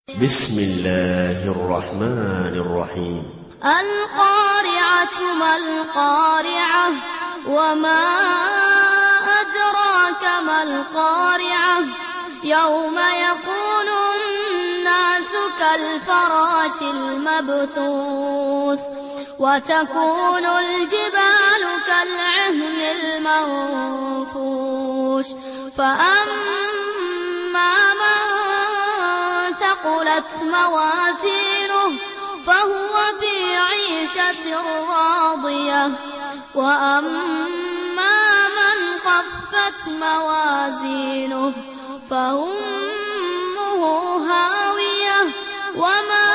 بسم الله الرحمن الرحيم القارعة ما القارعة وما أدراك ما القارعة يوم يكون الناس كالفراش المبثوث وتكون الجبال كالعهن المنفوش فأما من ثقلت موازينه فهو في عيشة راضية وأما من خفت موازينه فأمه هاوية وما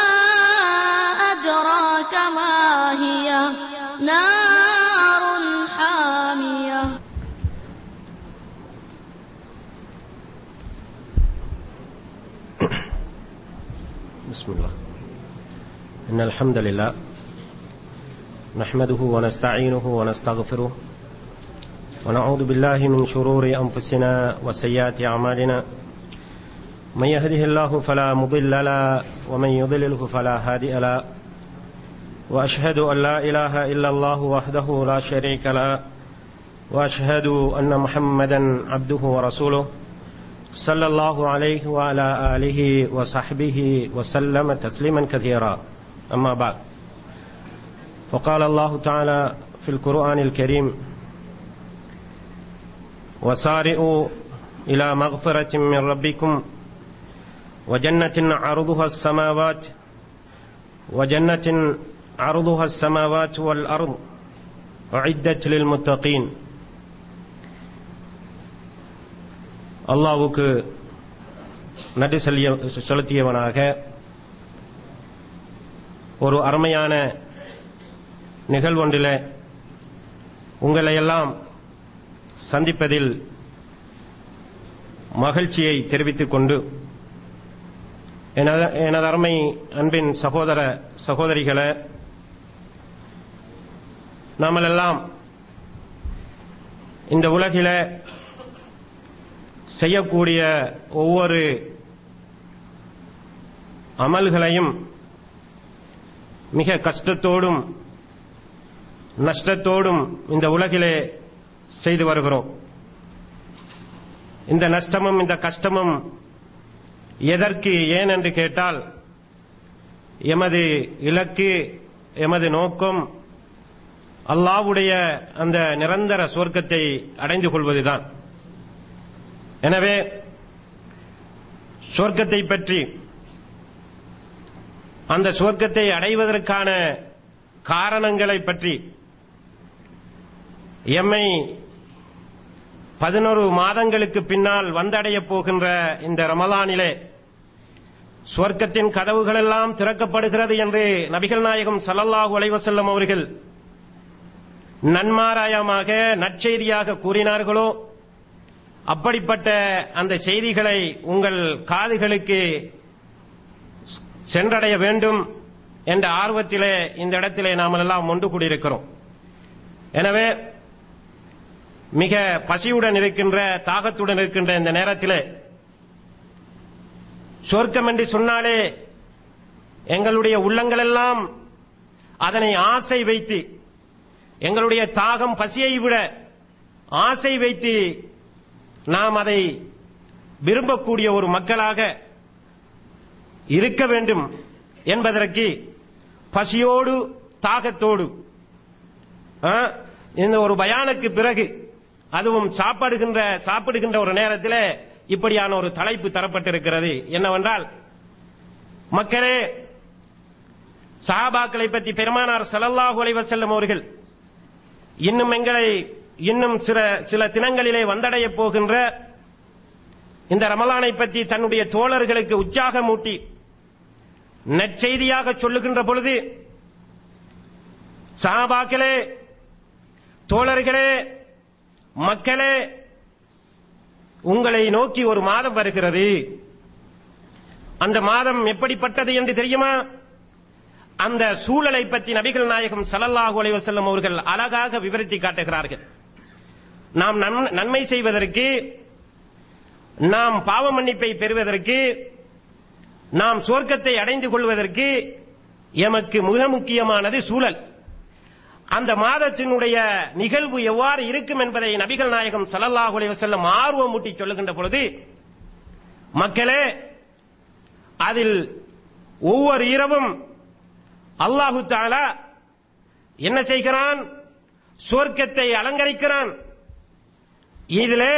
أدراك ما هي نار حامية بسم الله إن الحمد لله نحمده ونستعينه ونستغفره ونعوذ بالله من شرور أنفسنا وسيئات أعمالنا من يهده الله فلا مضل له ومن يضلله فلا هادي له وأشهد أن لا إله إلا الله وحده لا شريك له وأشهد أن محمدا عبده ورسوله صلى الله عليه وعلى آله وصحبه وسلم تسليما كثيرا أما بعد فقال الله تعالى في القرآن الكريم وسارئوا إلى مغفرة من ربكم وجنة عرضها السماوات وجنة عرضها السماوات والأرض أعدت للمتقين அல்லாவுக்கு நன்றி செல்லிய செலுத்தியவனாக ஒரு அருமையான நிகழ்வொன்றில் உங்களையெல்லாம் சந்திப்பதில் மகிழ்ச்சியை தெரிவித்துக் கொண்டு எனது எனது அருமை அன்பின் சகோதர சகோதரிகளை நாமெல்லாம் இந்த உலகில செய்யக்கூடிய ஒவ்வொரு அமல்களையும் மிக கஷ்டத்தோடும் நஷ்டத்தோடும் இந்த உலகிலே செய்து வருகிறோம் இந்த நஷ்டமும் இந்த கஷ்டமும் எதற்கு ஏன் என்று கேட்டால் எமது இலக்கு எமது நோக்கம் அல்லாவுடைய அந்த நிரந்தர சுவர்க்கத்தை அடைந்து கொள்வதுதான் எனவே சொர்க்கத்தை பற்றி அந்த சொர்க்கத்தை அடைவதற்கான காரணங்களை பற்றி எம்மை பதினொரு மாதங்களுக்கு பின்னால் வந்தடைய போகின்ற இந்த ரமலானிலே சுவர்க்கத்தின் கதவுகளெல்லாம் திறக்கப்படுகிறது என்று நபிகள் நாயகம் சல்லல்லாஹு அலைவசல்லம் அவர்கள் நன்மாராயமாக நற்செய்தியாக கூறினார்களோ அப்படிப்பட்ட அந்த செய்திகளை உங்கள் காதுகளுக்கு சென்றடைய வேண்டும் என்ற ஆர்வத்திலே இந்த இடத்திலே நாம் எல்லாம் ஒன்று கூடியிருக்கிறோம் எனவே மிக பசியுடன் இருக்கின்ற தாகத்துடன் இருக்கின்ற இந்த நேரத்திலே சொர்க்கம் என்று சொன்னாலே எங்களுடைய உள்ளங்களெல்லாம் அதனை ஆசை வைத்து எங்களுடைய தாகம் பசியை விட ஆசை வைத்து நாம் அதை விரும்பக்கூடிய ஒரு மக்களாக இருக்க வேண்டும் என்பதற்கு பசியோடு தாகத்தோடு இந்த ஒரு பயானுக்கு பிறகு அதுவும் சாப்பாடுகின்ற சாப்பிடுகின்ற ஒரு நேரத்தில் இப்படியான ஒரு தலைப்பு தரப்பட்டிருக்கிறது என்னவென்றால் மக்களே சஹாபாக்களை பற்றி பெருமானார் சல்லல்லாஹு அலைவர் செல்லும் அவர்கள் இன்னும் எங்களை இன்னும் சில சில தினங்களிலே வந்தடைய போகின்ற இந்த ரமலானை பற்றி தன்னுடைய தோழர்களுக்கு உற்சாகமூட்டி நற்செய்தியாக சொல்லுகின்ற பொழுது சஹாபாக்களே தோழர்களே மக்களே உங்களை நோக்கி ஒரு மாதம் வருகிறது அந்த மாதம் எப்படிப்பட்டது என்று தெரியுமா அந்த சூழலை பற்றி நபிகள் நாயகம் சல்லல்லாஹு அலைவசல்லம் அவர்கள் அழகாக விவரித்து காட்டுகிறார்கள் நாம் நன்மை செய்வதற்கு நாம் பாவ மன்னிப்பை பெறுவதற்கு நாம் சொர்க்கத்தை அடைந்து கொள்வதற்கு எமக்கு மிக முக்கியமானது சூழல் அந்த மாதத்தினுடைய நிகழ்வு எவ்வாறு இருக்கும் என்பதை நபிகள் நாயகம் ஸல்லல்லாஹு அலைஹி வஸல்லம் ஆர்வமூட்டி சொல்லுகின்ற பொழுது மக்களே அதில் ஒவ்வொரு இரவும் அல்லாஹு தாலா என்ன செய்கிறான் சொர்க்கத்தை அலங்கரிக்கிறான் இதிலே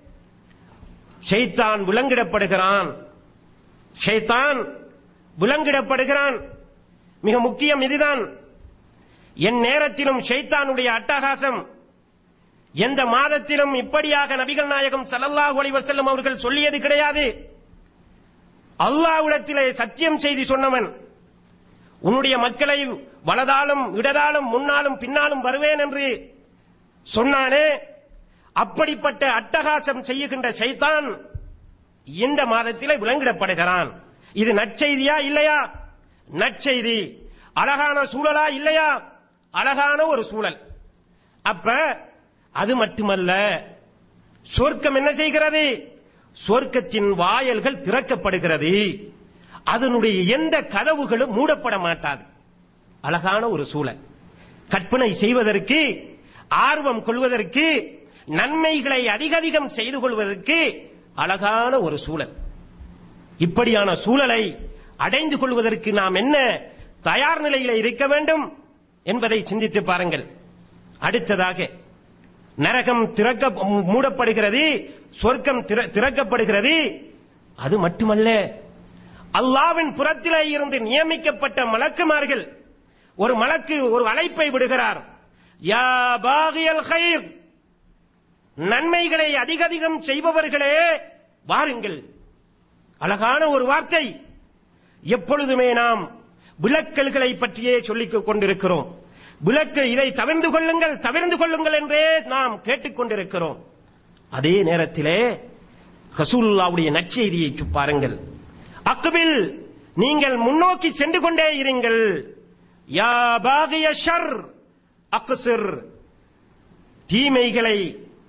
ஷைத்தான் விலங்கிடப்படுகிறான் ஷைத்தான் விலங்கிடப்படுகிறான் மிக முக்கியம் இதுதான் என் நேரத்திலும் ஷைத்தானுடைய அட்டகாசம் எந்த மாதத்திலும் இப்படியாக நபிகள் நாயகம் ஸல்லல்லாஹு அலைஹி வஸல்லம் அவர்கள் சொல்லியது கிடையாது அல்லாஹ்விடத்திலே சத்தியம் செய்தி சொன்னவன் உன்னுடைய மக்களை வலதாலும் இடதாலும் முன்னாலும் பின்னாலும் வருவேன் என்று சொன்னானே அப்படிப்பட்ட அட்டகாசம் செய்யுகின்ற ஷைத்தான் இந்த மாதத்திலே விலங்கிடப்படுகிறான் இது நற்செய்தியா இல்லையா நற்செய்தி அழகான சூழலா இல்லையா அழகான ஒரு சூழல் அப்ப அது மட்டுமல்ல சொர்க்கம் என்ன செய்கிறது சொர்க்கத்தின் வாயல்கள் திறக்கப்படுகிறது அதனுடைய எந்த கதவுகளும் மூடப்பட மாட்டாது அழகான ஒரு சூழல் கற்பனை செய்வதற்கு ஆர்வம் கொள்வதற்கு நன்மைகளை அதிக அதிகம் செய்து கொள்வதற்கு அழகான ஒரு சூழல் இப்படியான சூழலை அடைந்து கொள்வதற்கு நாம் என்ன தயார் நிலையில இருக்க வேண்டும் என்பதை சிந்தித்து பாருங்கள் அடுத்ததாக நரகம் திறக்க மூடப்படுகிறது சொர்க்கம் திற- திறக்கப்படுகிறது அது மட்டுமல்ல அல்லாவின் புறத்திலே இருந்து நியமிக்கப்பட்ட மலக்குமார்கள் ஒரு மலக்கு ஒரு அழைப்பை விடுகிறார் யா பாகியல் ஹைர் நன்மைகளை அதிக அதிகம் செய்பவர்களே வாருங்கள் அழகான ஒரு வார்த்தை எப்பொழுதுமே நாம் விளக்கல்களை பற்றியே சொல்லிக் கொண்டிருக்கிறோம் விளக்கு இதை தவிர்ந்து கொள்ளுங்கள் தவிர்ந்து கொள்ளுங்கள் என்றே நாம் கேட்டுக்கொண்டிருக்கிறோம் அதே நேரத்திலே ரசூலுல்லாவுடைய நற்செய்தியை பாருங்கள் அக்பில் நீங்கள் முன்னோக்கி சென்று கொண்டே இருங்கள் யா பாகிய ஷர் அக்சிர் தீமைகளை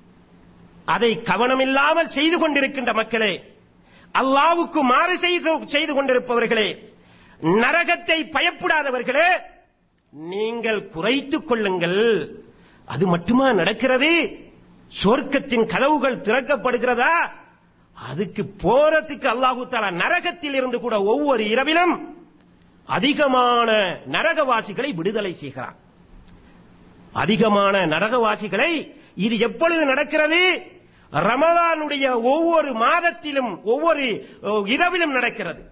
அதை கவனமில்லாமல் செய்து கொண்டிருக்கின்ற மக்களே அல்லாவுக்கு மாறு செய்து- செய்து கொண்டிருப்பவர்களே நரகத்தை பயப்படாதவர்களே நீங்கள் குறைத்துக் கொள்ளுங்கள் அது மட்டுமா நடக்கிறது சொர்க்கத்தின் கதவுகள் திறக்கப்படுகிறதா அதுக்கு போறதுக்கு அல்லாஹு தாலா நரகத்தில் இருந்து கூட ஒவ்வொரு இரவிலும் அதிகமான நரகவாசிகளை விடுதலை செய்கிறான் அதிகமான நரகவாசிகளை இது எப்பொழுது நடக்கிறது ரமலானுடைய ஒவ்வொரு மாதத்திலும் ஒவ்வொரு அஹ், இரவிலும் நடக்கிறது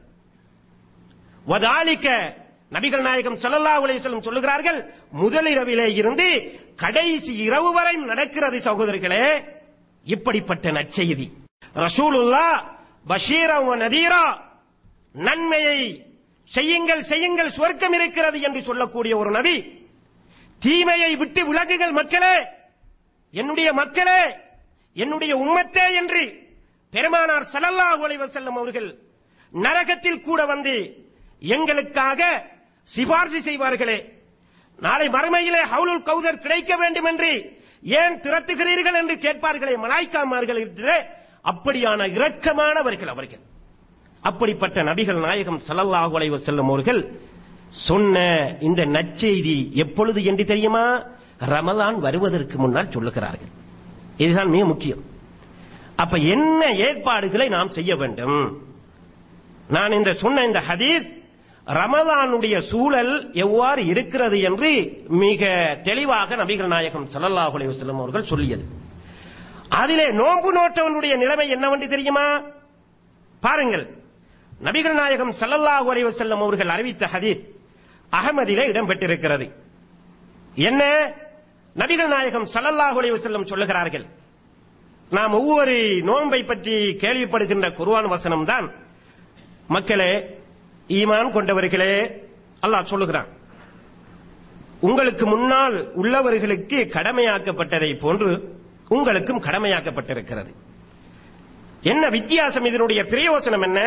வதாலிக்க நபிகள் நாயகம் ஸல்லல்லாஹு அலைஹி வஸல்லம் சொல்லுகிறார்கள் முதல் இரவிலே இருந்து கடைசி இரவு வரை நடக்கிறது சகோதரர்களே இப்படிப்பட்ட நற்செய்தி ரசூலுல்லா பஷீரா வ நதீரா நன்மையை செய்யுங்கள் செய்யுங்கள் சொர்க்கம் இருக்கிறது என்று சொல்லக்கூடிய ஒரு நபி தீமையை விட்டு விலகுங்கள் மக்களே என்னுடைய மக்களே என்னுடைய உம்மத்தே என்று பெருமானார் ஸல்லல்லாஹு அலைஹி வஸல்லம் அவர்கள் நரகத்தில் கூட வந்து எங்களுக்காக சிபார்சு செய்வார்களே நாளை மறுமையிலே ஹவுலுல் கௌதர் கிடைக்க வேண்டும் என்று ஏன் திரட்டுகிறீர்கள் என்று கேட்பார்களே மலாய்க்காமார்கள் இருக்கிறே அப்படியான இரக்கமானவர்கள் அவர்கள் அப்படிப்பட்ட நபிகள் நாயகம் ஸல்லல்லாஹு அலைஹி வஸல்லம் அவர்கள் சொன்ன இந்த நற்செய்தி எப்பொழுது என்று தெரியுமா ரமலான் வருவதற்கு முன்னால் சொல்லுகிறார்கள் இதுதான் மிக முக்கியம் அப்ப என்ன ஏற்பாடுகளை நாம் செய்ய வேண்டும் நான் இந்த சொன்ன இந்த ஹதீஸ் ரமலானுடைய சூழல் எவ்வாறு இருக்கிறது என்று மிக தெளிவாக நபிகள் நாயகம் ஸல்லல்லாஹு அலைஹி வஸல்லம் அவர்கள் சொல்லியது அதிலே நோன்பு நோற்றவனுடைய நிலைமை என்னவென்று தெரியுமா பாருங்கள் நபிகள் நாயகம் ஸல்லல்லாஹு அலைஹி வஸல்லம் அவர்கள் அறிவித்த ஹதீஸ் அகமதிலே இடம்பெற்றிருக்கிறது என்ன நபிகள் நாயகம் ஸல்லல்லாஹு அலைஹி வஸல்லம் சொல்லுகிறார்கள் நாம் ஒவ்வொரு நோன்பை பற்றி கேள்விப்படுகின்ற குர்ஆன் வசனம் தான் மக்களே ஈமான் கொண்டவர்களே அல்லாஹ் சொல்லுகிறான் உங்களுக்கு முன்னால் உள்ளவர்களுக்கு கடமையாக்கப்பட்டதை போன்று உங்களுக்கும் கடமையாக்கப்பட்டிருக்கிறது என்ன வித்தியாசம் இதனுடைய பிரயோசனம் என்ன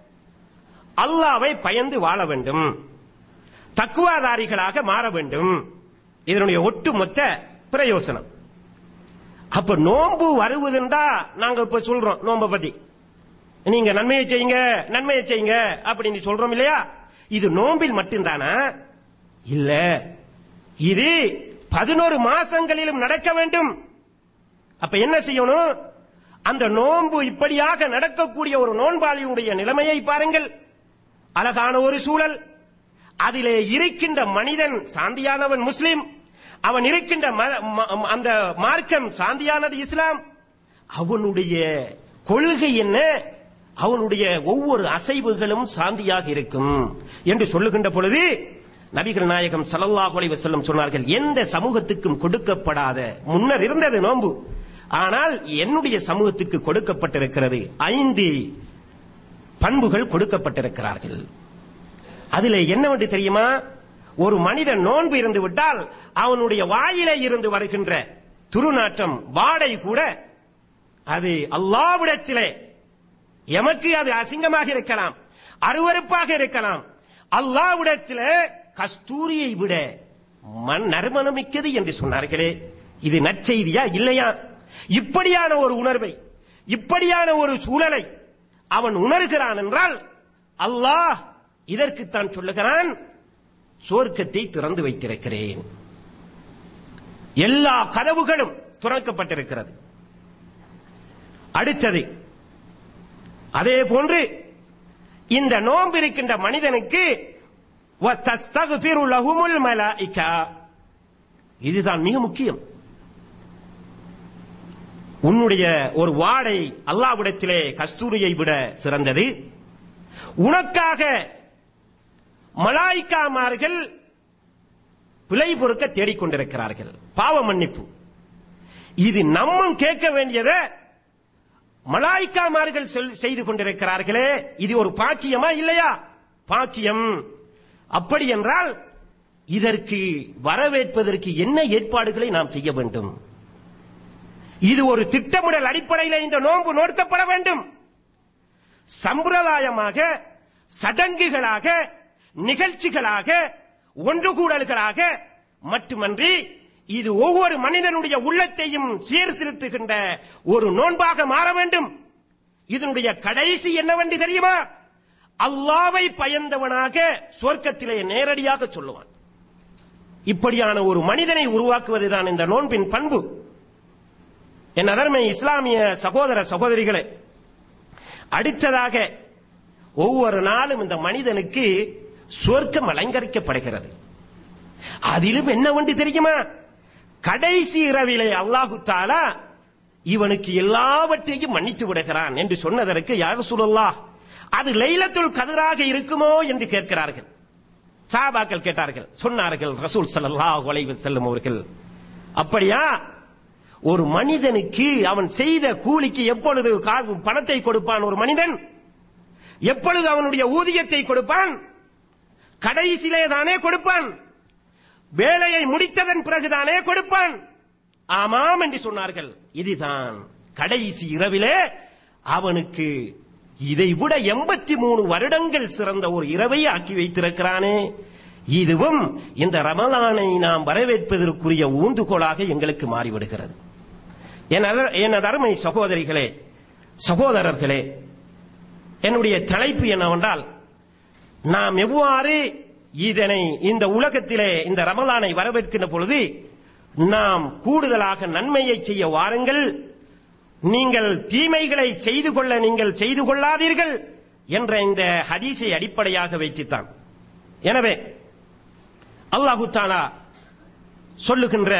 அல்லாவை பயந்து வாழ வேண்டும் தக்குவாதாரிகளாக மாற வேண்டும் இதனுடைய ஒட்டுமொத்த பிரயோசனம் அப்ப நோன்பு வருவதுண்டா நாங்க இப்ப சொல்றோம் நோன்பை பத்தி நீங்க நன்மையை செய்யுங்க நன்மையை செய்யுங்க அப்படின்னு சொல்றோம் இல்லையா இது நோம்பில் மட்டும்தானா இல்ல இது பதினோரு மாசங்களிலும் நடக்க வேண்டும் அப்ப என்ன செய்யணும் அந்த நோன்பு இப்படியாக நடக்கக்கூடிய ஒரு நோன்பாளியுடைய நிலைமையை பாருங்கள் அழகான ஒரு சூழல் அதிலே இருக்கின்ற மனிதன் சாந்தியானவன் முஸ்லிம் அவன் இருக்கின்ற மத- ம- அந்த மார்க்கம் சாந்தியானது இஸ்லாம் அவனுடைய கொள்கை என்ன அவனுடைய ஒவ்வொரு அசைவுகளும் சாந்தியாக இருக்கும் என்று சொல்லுகின்ற பொழுது நபிகள் நாயகம் ஸல்லல்லாஹு அலைஹி வஸல்லம் சொன்னார்கள் எந்த சமூகத்துக்கும் கொடுக்கப்படாத முன்னர் இருந்தது நோன்பு ஆனால் என்னுடைய சமூகத்துக்கு கொடுக்கப்பட்டிருக்கிறது ஐந்து பண்புகள் கொடுக்கப்பட்டிருக்கிறார்கள் அதிலே என்னவென்று தெரியுமா ஒரு மனிதன் நோன்பு இருந்து விட்டால் அவனுடைய வாயிலே இருந்து வருகின்ற துருநாற்றம் வாடை கூட அது அல்லாவிடத்திலே எமக்கு அது அசிங்கமாக இருக்கலாம் அருவருப்பாக இருக்கலாம் அல்லாவிடத்திலே கஸ்தூரியை விட மண் நறுமணமிக்கது என்று சொன்னார்களே இது நற்செய்தியா இல்லையா இப்படியான ஒரு உணர்வை இப்படியான ஒரு சூழலை அவன் உணர்கிறான் என்றால் அல்லாஹ் இதற்குத்தான் சொல்லுகிறான் சுவர்க்கத்தை திறந்து வைத்திருக்கிறேன் எல்லா கதவுகளும் திறக்கப்பட்டிருக்கிறது அடுத்தது அதே போன்று இந்த நோன்பு இருக்கின்ற மனிதனுக்கு وَتَسْتَغْفِرُ لَهُمُ الْمَلَائِكَةُ இதுதான் மிக முக்கியம் உன்னுடைய ஒரு வாடை அல்லாவிடத்திலே கஸ்தூரியை விட சிறந்தது உனக்காக மலாய்க்காமார்கள் பிழை பொறுக்க தேடிக்கொண்டிருக்கிறார்கள் பாவ மன்னிப்பு இது நம்மும் கேட்க வேண்டியதை மலாய்க்காமார்கள் சொல்- செய்து கொண்டிருக்கிறார்களே இது ஒரு பாக்கியமா இல்லையா பாக்கியம் அப்படி என்றால் இதற்கு வரவேற்பதற்கு என்ன ஏற்பாடுகளை நாம் செய்ய வேண்டும் இது ஒரு திட்டமிடல் அடிப்படையில் இந்த நோன்பு நோக்கப்பட வேண்டும் சம்பிரதாயமாக சடங்குகளாக நிகழ்ச்சிகளாக ஒன்று கூடல்களாக மட்டுமன்றி இது ஒவ்வொரு மனிதனுடைய உள்ளத்தையும் சீர்திருத்துகின்ற ஒரு நோன்பாக மாற வேண்டும் இதனுடைய கடைசி என்னவென்று தெரியுமா அல்லாவை பயந்தவனாக சொர்க்கத்திலே நேரடியாக சொல்லுவான் இப்படியான ஒரு மனிதனை உருவாக்குவதுதான் இந்த நோன்பின் பண்பு என் அதர்மை இஸ்லாமிய சகோதர சகோதரிகளே அடுத்ததாக ஒவ்வொரு நாளும் இந்த மனிதனுக்கு சொர்க்கம் அலங்கரிக்கப்படுகிறது அதிலும் என்ன ஒன்று தெரியுமா கடைசி இரவிலே அல்லாஹு தாலா இவனுக்கு எல்லாவற்றையும் மன்னித்து விடுகிறான் என்று சொன்னதற்கு யார் சொல்லலாம் அது லைலத்துல் கதிராக இருக்குமோ என்று கேட்கிறார்கள் சாபாக்கள் கேட்டார்கள் சொன்னார்கள் ரசூல் ஸல்லல்லாஹு அலைஹி வஸல்லம் அவர்கள் அப்படியா ஒரு மனிதனுக்கு அவன் செய்த கூலிக்கு எப்பொழுது கா- பணத்தை கொடுப்பான் ஒரு மனிதன் எப்பொழுது அவனுடைய ஊதியத்தை கொடுப்பான் கடைசியிலே தானே கொடுப்பான் வேலையை முடித்ததன் பிறகுதானே கொடுப்பான் ஆமாம் என்று சொன்னார்கள் இதுதான் கடைசி இரவிலே அவனுக்கு இதை விட எண்பத்தி மூணு வருடங்கள் சிறந்த ஒரு இரவை ஆக்கி வைத்திருக்கிறானே இதுவும் இந்த ரமலானை நாம் வரவேற்பதற்குரிய ஊந்துகோலாக எங்களுக்கு மாறிவிடுகிறது என் எனது அருமை சகோதரிகளே சகோதரர்களே என்னுடைய தலைப்பு என்னவென்றால் நாம் எவ்வாறு இதனை இந்த உலகத்திலே இந்த ரமலானை வரவேற்கின்ற பொழுது நாம் கூடுதலாக நன்மையை செய்ய வாருங்கள் நீங்கள் தீமைகளை செய்து கொள்ள நீங்கள் செய்து கொள்ளாதீர்கள் என்ற இந்த ஹதீஸை அடிப்படையாக வைத்துத்தான் எனவே அல்லாஹு தாலா சொல்லுகின்ற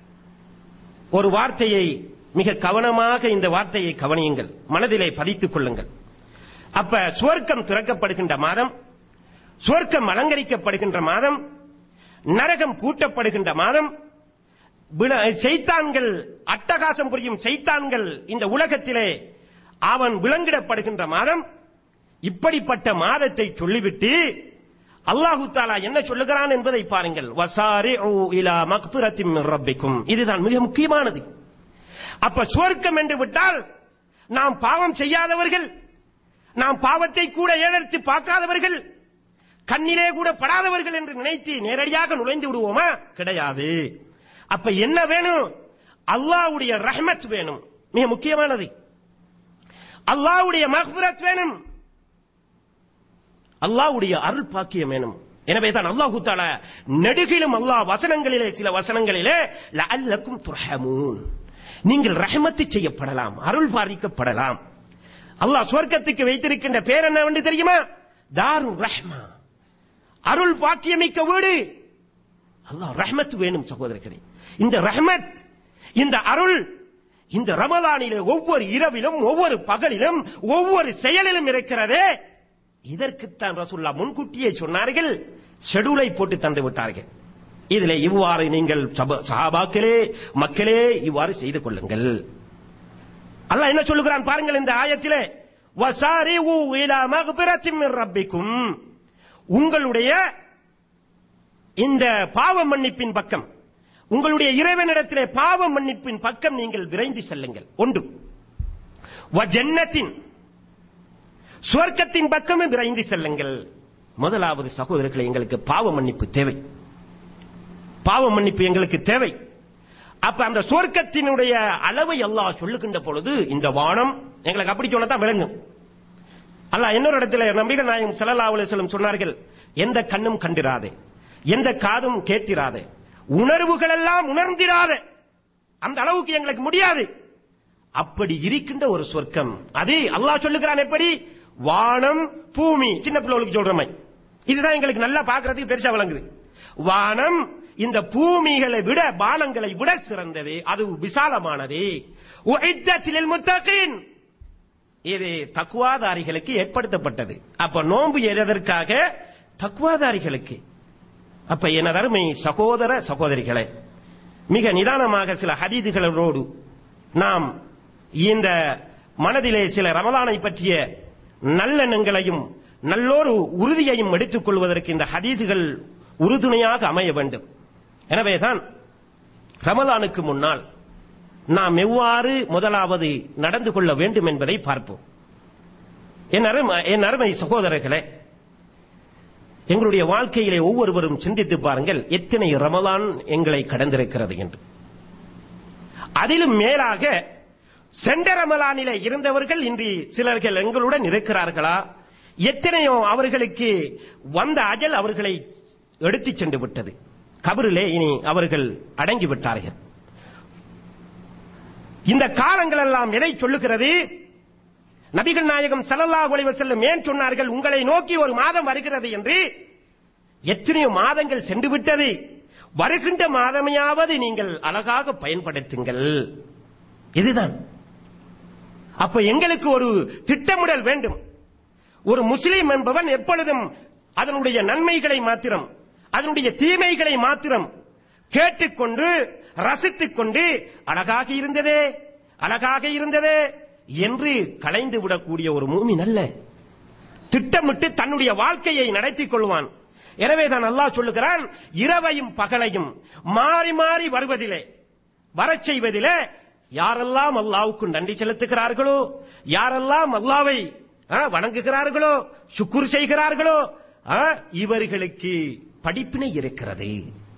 ஒரு வார்த்தையை மிக கவனமாக இந்த வார்த்தையை கவனியுங்கள் மனதிலே பதித்துக் கொள்ளுங்கள் அப்ப சுவர்க்கம் திறக்கப்படுகின்ற மாதம் சுவர்க்கம் அலங்கரிக்கப்படுகின்ற மாதம் நரகம் கூட்டப்படுகின்ற மாதம் வில- செய்தான்கள் அட்டகாசம் புரியும் செய்தான்கள் இந்த உலகத்திலே அவன் விலங்கிடப்படுகின்ற மாதம் இப்படிப்பட்ட மாதத்தை சொல்லிவிட்டு அல்லாஹு தாலா என்ன சொல்லுகிறான் என்பதை பாருங்கள் வசாரிஉ இலா மக்ஃபிரத்தின் மின் ரப்பிக்கும் இதுதான் மிக முக்கியமானது அப்ப சுவர்க்கம் என்று விட்டால் நாம் பாவம் செய்யாதவர்கள் நாம் பாவத்தை கூட ஏறெடுத்து பார்க்காதவர்கள் கண்ணிலே கூட படாதவர்கள் என்று நினைத்து நேரடியாக நுழைந்து விடுவோமா கிடையாது அப்ப என்ன வேணும் அல்லாஹ்வுடைய ரஹ்மத் வேணும் மிக முக்கியமானது அல்லாஹ்வுடைய மக்ஃபிரத் வேணும் அல்லாஹ்வுடைய அருள் பாக்கியம் வேணும் எனவே தான் அல்லாஹு தாலா நெடுகிலும் அல்லாஹ் வசனங்களிலே சில வசனங்களிலே லஅல்லக்கும் துர்ஹமூன் நீங்கள் ரஹமத்து செய்யப்படலாம் அருள் பாதிக்கப்படலாம் அல்லாஹ் சுவர்க்கத்துக்கு வைத்திருக்கின்ற பேர் என்ன வந்து தெரியுமா தாரு ரஹ்மா அருள் பாக்கியமிக்க வீடு அல்லாஹ் ரஹ்மத் வேணும் சகோதரர்களே இந்த ரஹ்மத் இந்த அருள் இந்த ரமலானிலே ஒவ்வொரு இரவிலும் ஒவ்வொரு பகலிலும் ஒவ்வொரு செயலிலும் இருக்கிறதே இதற்குத்தான் ரசூல்லா முன்கூட்டியே சொன்னார்கள் ஷெடியூலை போட்டு தந்து விட்டார்கள் இதிலே இவ்வாறு நீங்கள் சப- சஹாபாக்களே மக்களே இவ்வாறு செய்து கொள்ளுங்கள் அல்லாஹ் என்ன சொல்லுகிறான் பாருங்கள் இந்த ஆயத்திலே வசாரிஉ இலா மக்பிரத்தின் மின் ரப்பிக்கும் உங்களுடைய இந்த பாவ மன்னிப்பின் பக்கம் உங்களுடைய இறைவனிடத்திலே பாவ மன்னிப்பின் பக்கம் நீங்கள் விரைந்து செல்லுங்கள் ஒன்று ஜன்னத்தின் சுவர்க்கத்தின் பக்கமும் விரைந்து செல்லுங்கள் முதலாவது சகோதரர்களை எங்களுக்கு பாவ மன்னிப்பு தேவை பாவ மன்னிப்பு எங்களுக்கு தேவை அப்ப அந்த சுவர்க்கத்தினுடைய அளவை அல்லாஹ் சொல்லுகின்ற பொழுது இந்த வானம் எங்களுக்கு அப்படி சொன்னதான் விளங்கும் அல்லாஹ் இன்னொரு இடத்துல நபிகள் நாயகம் ஸல்லல்லாஹு அலைஹி வஸல்லம் சொன்னார்கள் எந்த கண்ணும் கண்டிராதே எந்த காதும் கேட்டிராதே உணர்வுகள் எல்லாம் உணர்ந்திடாதே அந்த அளவுக்கு எங்களுக்கு முடியாது அப்படி இருக்கின்ற ஒரு சொர்க்கம் அது அல்லாஹ் சொல்லுகிறான் எப்படி வானம் பூமி சின்ன பிள்ளைகளுக்கு சொல்ற மாதிரி இதுதான் எங்களுக்கு நல்லா பார்க்கிறதுக்கு பெருசா விளங்குது வானம் இந்த பூமிகளை விட பானங்களை விட சிறந்தது அது விசாலமானது உஇத்தத்தில் முத்தகீன் இது தக்குவாதாரிகளுக்கு ஏற்படுத்தப்பட்டது அப்ப நோன்பு எதற்காக தக்குவாதாரிகளுக்கு அப்ப எனது அருமை சகோதர சகோதரிகளே மிக நிதானமாக சில ஹதீதுகளோடு நாம் இந்த மனதிலே சில ரமலானை பற்றிய நல்லெண்ணங்களையும் நல்லொரு உறுதியையும் எடுத்துக் கொள்வதற்கு இந்த ஹதீதுகள் உறுதுணையாக அமைய வேண்டும் எனவேதான் ரமலானுக்கு முன்னால் நாம் எவ்வாறு முதலாவது நடந்து கொள்ள வேண்டும் என்பதை பார்ப்போம் என் அருமை என் அருமை சகோதரர்களே எங்களுடைய வாழ்க்கையிலே ஒவ்வொருவரும் சிந்தித்து பாருங்கள் எத்தனை ரமலான் எங்களை கடந்திருக்கிறது என்று அதிலும் மேலாக சென்ற ரமலானிலே இருந்தவர்கள் இன்று சிலர்கள் எங்களுடன் இருக்கிறார்களா எத்தனையோ அவர்களுக்கு வந்த அஜல் அவர்களை எடுத்துச் சென்று விட்டது கபரிலே இனி அவர்கள் அடங்கி விட்டார்கள் இந்த காலங்கள் எல்லாம் எதை சொல்லுகிறது நபிகள் நாயகம் ஸல்லல்லாஹு அலைஹி வஸல்லம் ஏன் சொன்னார்கள் உங்களை நோக்கி ஒரு மாதம் வருகிறது என்று எத்தனையோ மாதங்கள் சென்று விட்டது வருகின்ற மாதமையாவது நீங்கள் அழகாக பயன்படுத்துங்கள் இதுதான் அப்ப எங்களுக்கு ஒரு திட்டமிடல் வேண்டும் ஒரு முஸ்லிம் என்பவன் எப்பொழுதும் அதனுடைய நன்மைகளை மாத்திரம் அதனுடைய தீமைகளை மாத்திரம் கேட்டுக்கொண்டு ரசித்துக் கொண்டு அழகாக இருந்ததே அழகாக இருந்ததே என்று கலைந்து விடக்கூடிய ஒரு மூமின் அல்ல திட்டமிட்டு தன்னுடைய வாழ்க்கையை நடத்திக் கொள்வான் எனவே தான் அல்லாஹ் சொல்லுகிறான் இரவையும் பகலையும் மாறி மாறி வருவதிலே வரச் செய்வதிலே யாரெல்லாம் அல்லாவுக்கு நன்றி செலுத்துகிறார்களோ யாரெல்லாம் அல்லாவை ஆ, வணங்குகிறார்களோ சுக்குர் செய்கிறார்களோ ஆ, இவர்களுக்கு படிப்பினை இருக்கிறது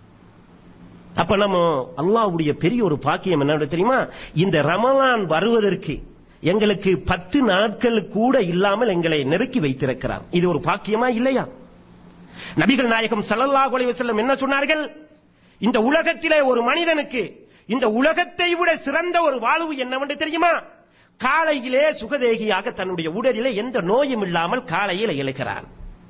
அப்ப நம்ம அல்லாஹ்வுடைய பெரிய ஒரு பாக்கியம் என்ன தெரியுமா இந்த ரமலான் வருவதற்கு எங்களுக்கு பத்து நாட்கள் கூட இல்லாமல் எங்களை நெருக்கி வைத்திருக்கிறார் இது ஒரு பாக்கியமா இல்லையா நபிகள் நாயகம் ஸல்லல்லாஹு அலைஹி வஸல்லம் என்ன சொன்னார்கள் இந்த உலகத்திலே ஒரு மனிதனுக்கு இந்த உலகத்தை விட சிறந்த ஒரு வாழ்வு என்னவென்று தெரியுமா காலையிலே சுகதேகியாக தன்னுடைய உடலிலே எந்த நோயும் இல்லாமல் காலையில எழுகிறான்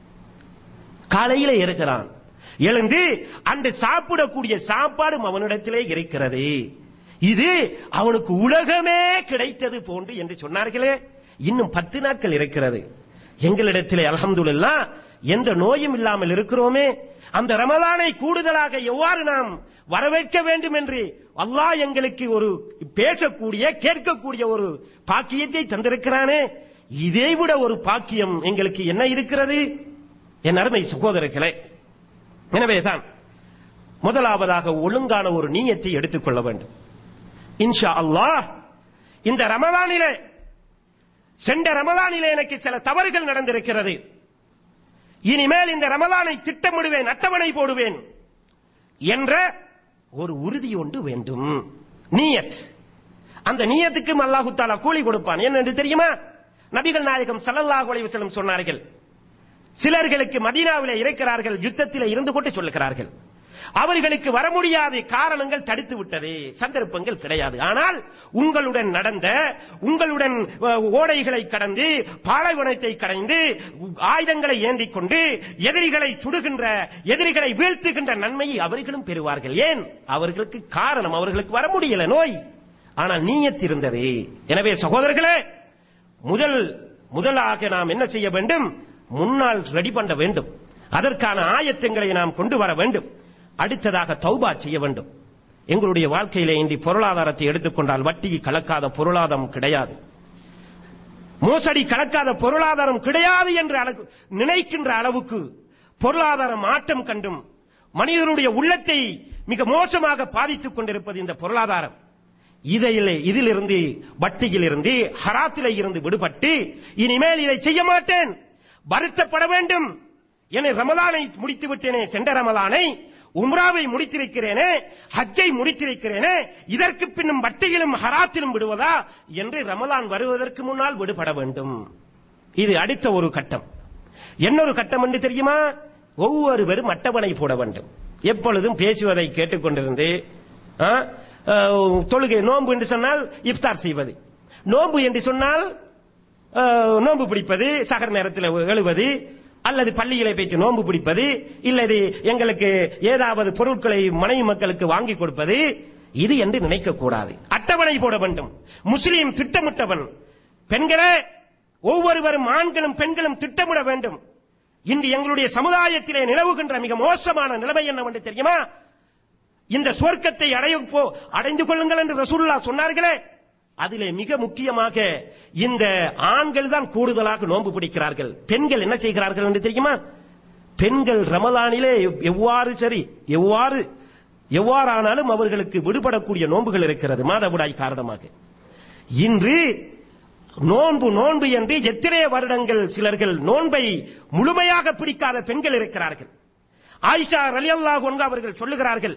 காலையில இருக்கிறான் எழுந்து அன்று சாப்பிடக்கூடிய சாப்பாடும் அவனிடத்திலே இருக்கிறது இது அவனுக்கு உலகமே கிடைத்தது போன்று என்று சொன்னார்களே இன்னும் பத்து நாட்கள் இருக்கிறது எங்களிடத்திலே அல்ஹம்துலில்லா எந்த நோயும் இல்லாமல் இருக்கிறோமே அந்த ரமலானை கூடுதலாக எவ்வாறு நாம் வரவேற்க வேண்டும் என்று அல்லாஹ் எங்களுக்கு ஒரு பேசக்கூடிய கேட்கக்கூடிய ஒரு பாக்கியத்தை தந்திருக்கிறானே இதைவிட ஒரு பாக்கியம் எங்களுக்கு என்ன இருக்கிறது என் அருமை சகோதரர்களே எனவேதான் முதலாவதாக ஒழுங்கான ஒரு நீயத்தை எடுத்துக்கொள்ள வேண்டும் இன்ஷா அல்லாஹ் இந்த ரமலானிலே சென்ற ரமலானிலே எனக்கு சில தவறுகள் நடந்திருக்கிறது இனிமேல் இந்த ரமலானை திட்டமிடுவேன் அட்டவணை போடுவேன் என்ற ஒரு உறுதி ஒன்று வேண்டும் நீயத் அந்த நீயத்துக்கும் அல்லாஹு தாலா கூலி கொடுப்பான் என்னென்று தெரியுமா நபிகள் நாயகம் ஸல்லல்லாஹு அலைஹி வஸல்லம் சொன்னார்கள் சிலர்களுக்கு மதீனாவிலே இருக்கிறார்கள் யுத்தத்திலே இருந்து கொண்டு சொல்லுகிறார்கள் அவர்களுக்கு வர முடியாது காரணங்கள் தடுத்து விட்டது சந்தர்ப்பங்கள் கிடையாது ஆனால் உங்களுடன் நடந்த உங்களுடன் அஹ், ஓடைகளை கடந்து பாலைவனத்தை கடந்து ஆயுதங்களை ஏந்திக் கொண்டு எதிரிகளை சுடுகின்ற எதிரிகளை வீழ்த்துகின்ற நன்மையை அவர்களும் பெறுவார்கள் ஏன் அவர்களுக்கு காரணம் அவர்களுக்கு வர முடியல நோய் ஆனால் நீயத் இருந்தது எனவே சகோதரர்களே முதல் முதலாக நாம் என்ன செய்ய வேண்டும் முன்னால் ரெடி பண்ண வேண்டும் அதற்கான ஆயத்தங்களை நாம் கொண்டு வர வேண்டும் அடுத்ததாக தௌபா செய்ய வேண்டும் எங்களுடைய வாழ்க்கையிலே இன்றி பொருளாதாரத்தை எடுத்துக்கொண்டால் வட்டி கலக்காத பொருளாதாரம் கிடையாது மோசடி கலக்காத பொருளாதாரம் கிடையாது என்று அளவு- நினைக்கின்ற அளவுக்கு பொருளாதார மாற்றம் கண்டும் மனிதனுடைய உள்ளத்தை மிக மோசமாக பாதித்துக் கொண்டிருப்பது இந்த பொருளாதாரம் இதிலே இதிலிருந்து வட்டியிலிருந்து ஹராத்திலே இருந்து விடுபட்டு இனிமேல் இதை செய்ய மாட்டேன் வருத்தப்பட வேண்டும் என ரமலானை முடித்து விட்டேனே சென்ற ரமலானை உம்ராவை முடித்திருக்கிறேனே ஹஜ்ஜை முடித்திருக்கிறேனே இதற்கு பின்னும் வட்டியிலும் ஹராத்திலும் விடுவதா என்று ரமலான் வருவதற்கு முன்னால் விடுபட வேண்டும் இது அடுத்த ஒரு கட்டம் இன்னொரு கட்டம் என்று தெரியுமா ஒவ்வொருவரும் அட்டவணை போட வேண்டும் எப்பொழுதும் பேசுவதை கேட்டுக்கொண்டிருந்து ஆ, ஆ, தொழுகை நோன்பு என்று சொன்னால் இஃப்தார் செய்வது நோன்பு என்று சொன்னால் ஆ, நோன்பு பிடிப்பது சகர் நேரத்தில் எழுவது அல்லது பள்ளியிலே போய்த்து நோன்பு பிடிப்பது இல்லது எங்களுக்கு ஏதாவது பொருட்களை மனைவி மக்களுக்கு வாங்கி கொடுப்பது இது என்று நினைக்க கூடாது அட்டவணை போட வேண்டும் முஸ்லீம் திட்டமிட்டவன் பெண்களே ஒவ்வொருவரும் ஆண்களும் பெண்களும் திட்டமிட வேண்டும் இன்று எங்களுடைய சமுதாயத்திலே நிலவுகின்ற மிக மோசமான நிலைமை என்னவென்று தெரியுமா இந்த சுவர்க்கத்தை அடைய போ அடைந்து கொள்ளுங்கள் என்று ரசூலுல்லா சொன்னார்களே அதிலே மிக முக்கியமாக இந்த ஆண்கள் தான் கூடுதலாக நோன்பு பிடிக்கிறார்கள் பெண்கள் என்ன செய்கிறார்கள் என்று தெரியுமா பெண்கள் ரமலானிலே எவ்- எவ்வாறு சரி எவ்வாறு எவ்வாறானாலும் அவர்களுக்கு விடுபடக்கூடிய நோன்புகள் இருக்கிறது மாதவிடாய் காரணமாக இன்று நோன்பு நோன்பு என்று எத்தனை வருடங்கள் சிலர்கள் நோன்பை முழுமையாக பிடிக்காத பெண்கள் இருக்கிறார்கள் ஆயிஷா ரலியல்லாஹு அன்ஹா அவர்கள் சொல்லுகிறார்கள்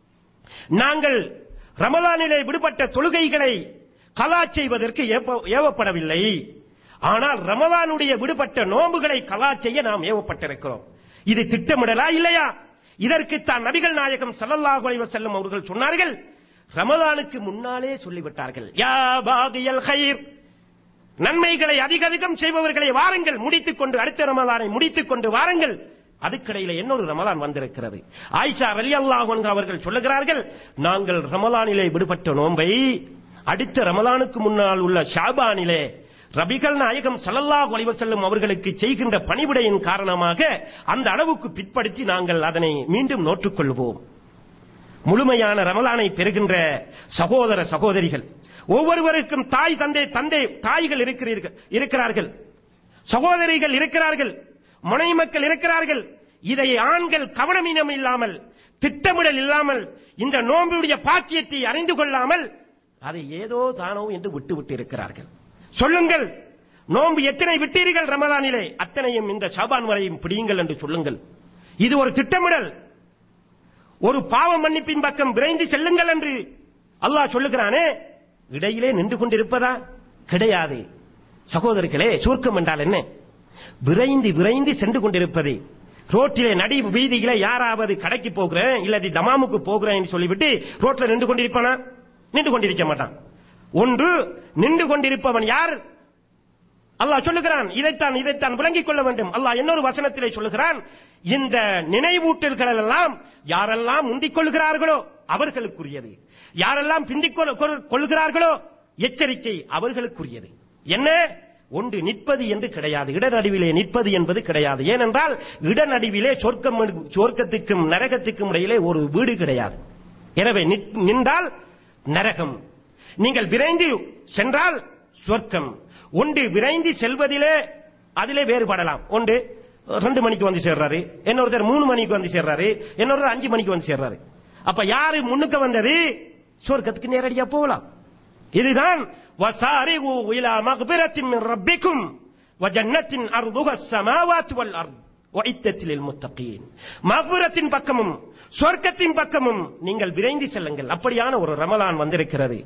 நாங்கள் ரமலானிலே விடுபட்ட தொழுகைகளை கலா செய்வதற்கு ஏப்ப- ஏவப்படவில்லை ஆனால் ரமலானுடைய விடுபட்ட நோன்புகளை கலா செய்ய நாம் ஏவப்பட்டிருக்கிறோம் இது திட்டமிடலா இல்லையா இதற்குத்தான் நபிகள் நாயகம் ஸல்லல்லாஹு அலைஹி வஸல்லம் அவர்கள் சொன்னார்கள் ரமலானுக்கு முன்னாலே சொல்லிவிட்டார்கள் யா பாகியல் ஹைர் நன்மைகளை அதிக அதிகம் செய்பவர்களை வாருங்கள் முடித்துக் கொண்டு அடுத்த ரமலானை முடித்துக் கொண்டு வாருங்கள் அதுக்கிடையில இன்னொரு ரமலான் வந்திருக்கிறது ஆயிஷா ரலியல்லாஹு அன்ஹா அவர்கள் சொல்லுகிறார்கள் நாங்கள் ரமலானிலே விடுபட்ட நோன்பை அடுத்த ரமலானுக்கு முன்னால் உள்ள ஷாபானிலே ரபிகள் நாயகம் ஸல்லல்லாஹு அலைஹி வஸல்லம் அவர்களுக்கு செய்கின்ற பணிவிடையின் காரணமாக அந்த அளவுக்கு பிற்படுத்தி நாங்கள் அதனை மீண்டும் நோற்றுக்கொள்வோம் முழுமையான ரமலானை பெறுகின்ற சகோதர சகோதரிகள் ஒவ்வொருவருக்கும் தாய் தந்தை தந்தை தாய்கள் இருக்கிறீர்கள் இருக்கிறார்கள் சகோதரிகள் இருக்கிறார்கள் மனைவி மக்கள் இருக்கிறார்கள் இதை ஆண்கள் கவனமீனம் இல்லாமல் திட்டமிடல் இல்லாமல் இந்த நோன்புடைய பாக்கியத்தை அறிந்து கொள்ளாமல் அதை ஏதோ தானோ என்று விட்டு விட்டு இருக்கிறார்கள் சொல்லுங்கள் நோன்பு எத்தனை விட்டீர்கள் ரமலானிலே அத்தனையும் இந்த ஷாபான் வரையும் பிடியுங்கள் என்று சொல்லுங்கள் இது ஒரு திட்டமிடல் ஒரு பாவ மன்னிப்பின் பக்கம் விரைந்து செல்லுங்கள் என்று அல்லாஹ் சொல்லுகிறானே இடையிலே நின்று கொண்டிருப்பதா கிடையாது சகோதரர்களே சுருக்கம் என்றால் என்ன விரைந்து விரைந்து சென்று கொண்டிருப்பது ரோட்டிலே நடி வீதியிலே யாராவது கடைக்கு போகிறேன் இல்லாட்டி தமாமுக்கு போகிறேன் என்று சொல்லிவிட்டு ரோட்ல நின்று கொண்டிருப்பானா நின்று கொண்டிருக்க மாட்டான் ஒன்று நின்று கொண்டிருப்பவன் யார் அல்லாஹ் சொல்லுகிறான் இதைத்தான் இதைத்தான் விளங்கிக் கொள்ள வேண்டும் அல்லாஹ் இன்னொரு வசனத்திலே சொல்லுகிறான் இந்த நினைவூட்டல்கள் எல்லாம் யாரெல்லாம் முந்திக் கொள்கிறார்களோ அவர்களுக்குரியது யாரெல்லாம் பிந்திக் கொள்- கொள்- கொள்கிறார்களோ எச்சரிக்கை அவர்களுக்குரியது என்ன ஒன்று நிற்பது என்று கிடையாது இடநடுவிலே நிற்பது என்பது கிடையாது ஏனென்றால் இடநடுவிலே சொர்க்கம் சொர்க்கத்துக்கும் நரகத்துக்கும் இடையிலே ஒரு வீடு கிடையாது எனவே நிற்- நின்றால் நரகம் நீங்கள் விரைந்து சென்றால் சொர்க்கம் ஒன்று விரைந்து செல்வதிலே அதிலே வேறுபடலாம் ஒன்று ரெண்டு மணிக்கு வந்து சேர்றாரு இன்னொருத்தர் மூணு மணிக்கு வந்து சேர்றாரு இன்னொருத்தர் அஞ்சு மணிக்கு வந்து சேர்றாரு அப்ப யாரு முன்னுக்கு வந்தது சொர்க்கத்துக்கு நேரடியா போகலாம் இதுதான் வசாரிஉ இலா மக்பிரத்தின் மின் ரப்பிக்கும் வஜன்னத்தின் அர்துஹ ஸமாவாத்து வல் அர்த் وعدت للمتقين மக்பிரத்தின் பக்கமும் சொர்க்கத்தின் பக்கமும் நீங்கள் விரைந்து செல்லுங்கள் அப்படியான ஒரு ரமலான் வந்திருக்கிறது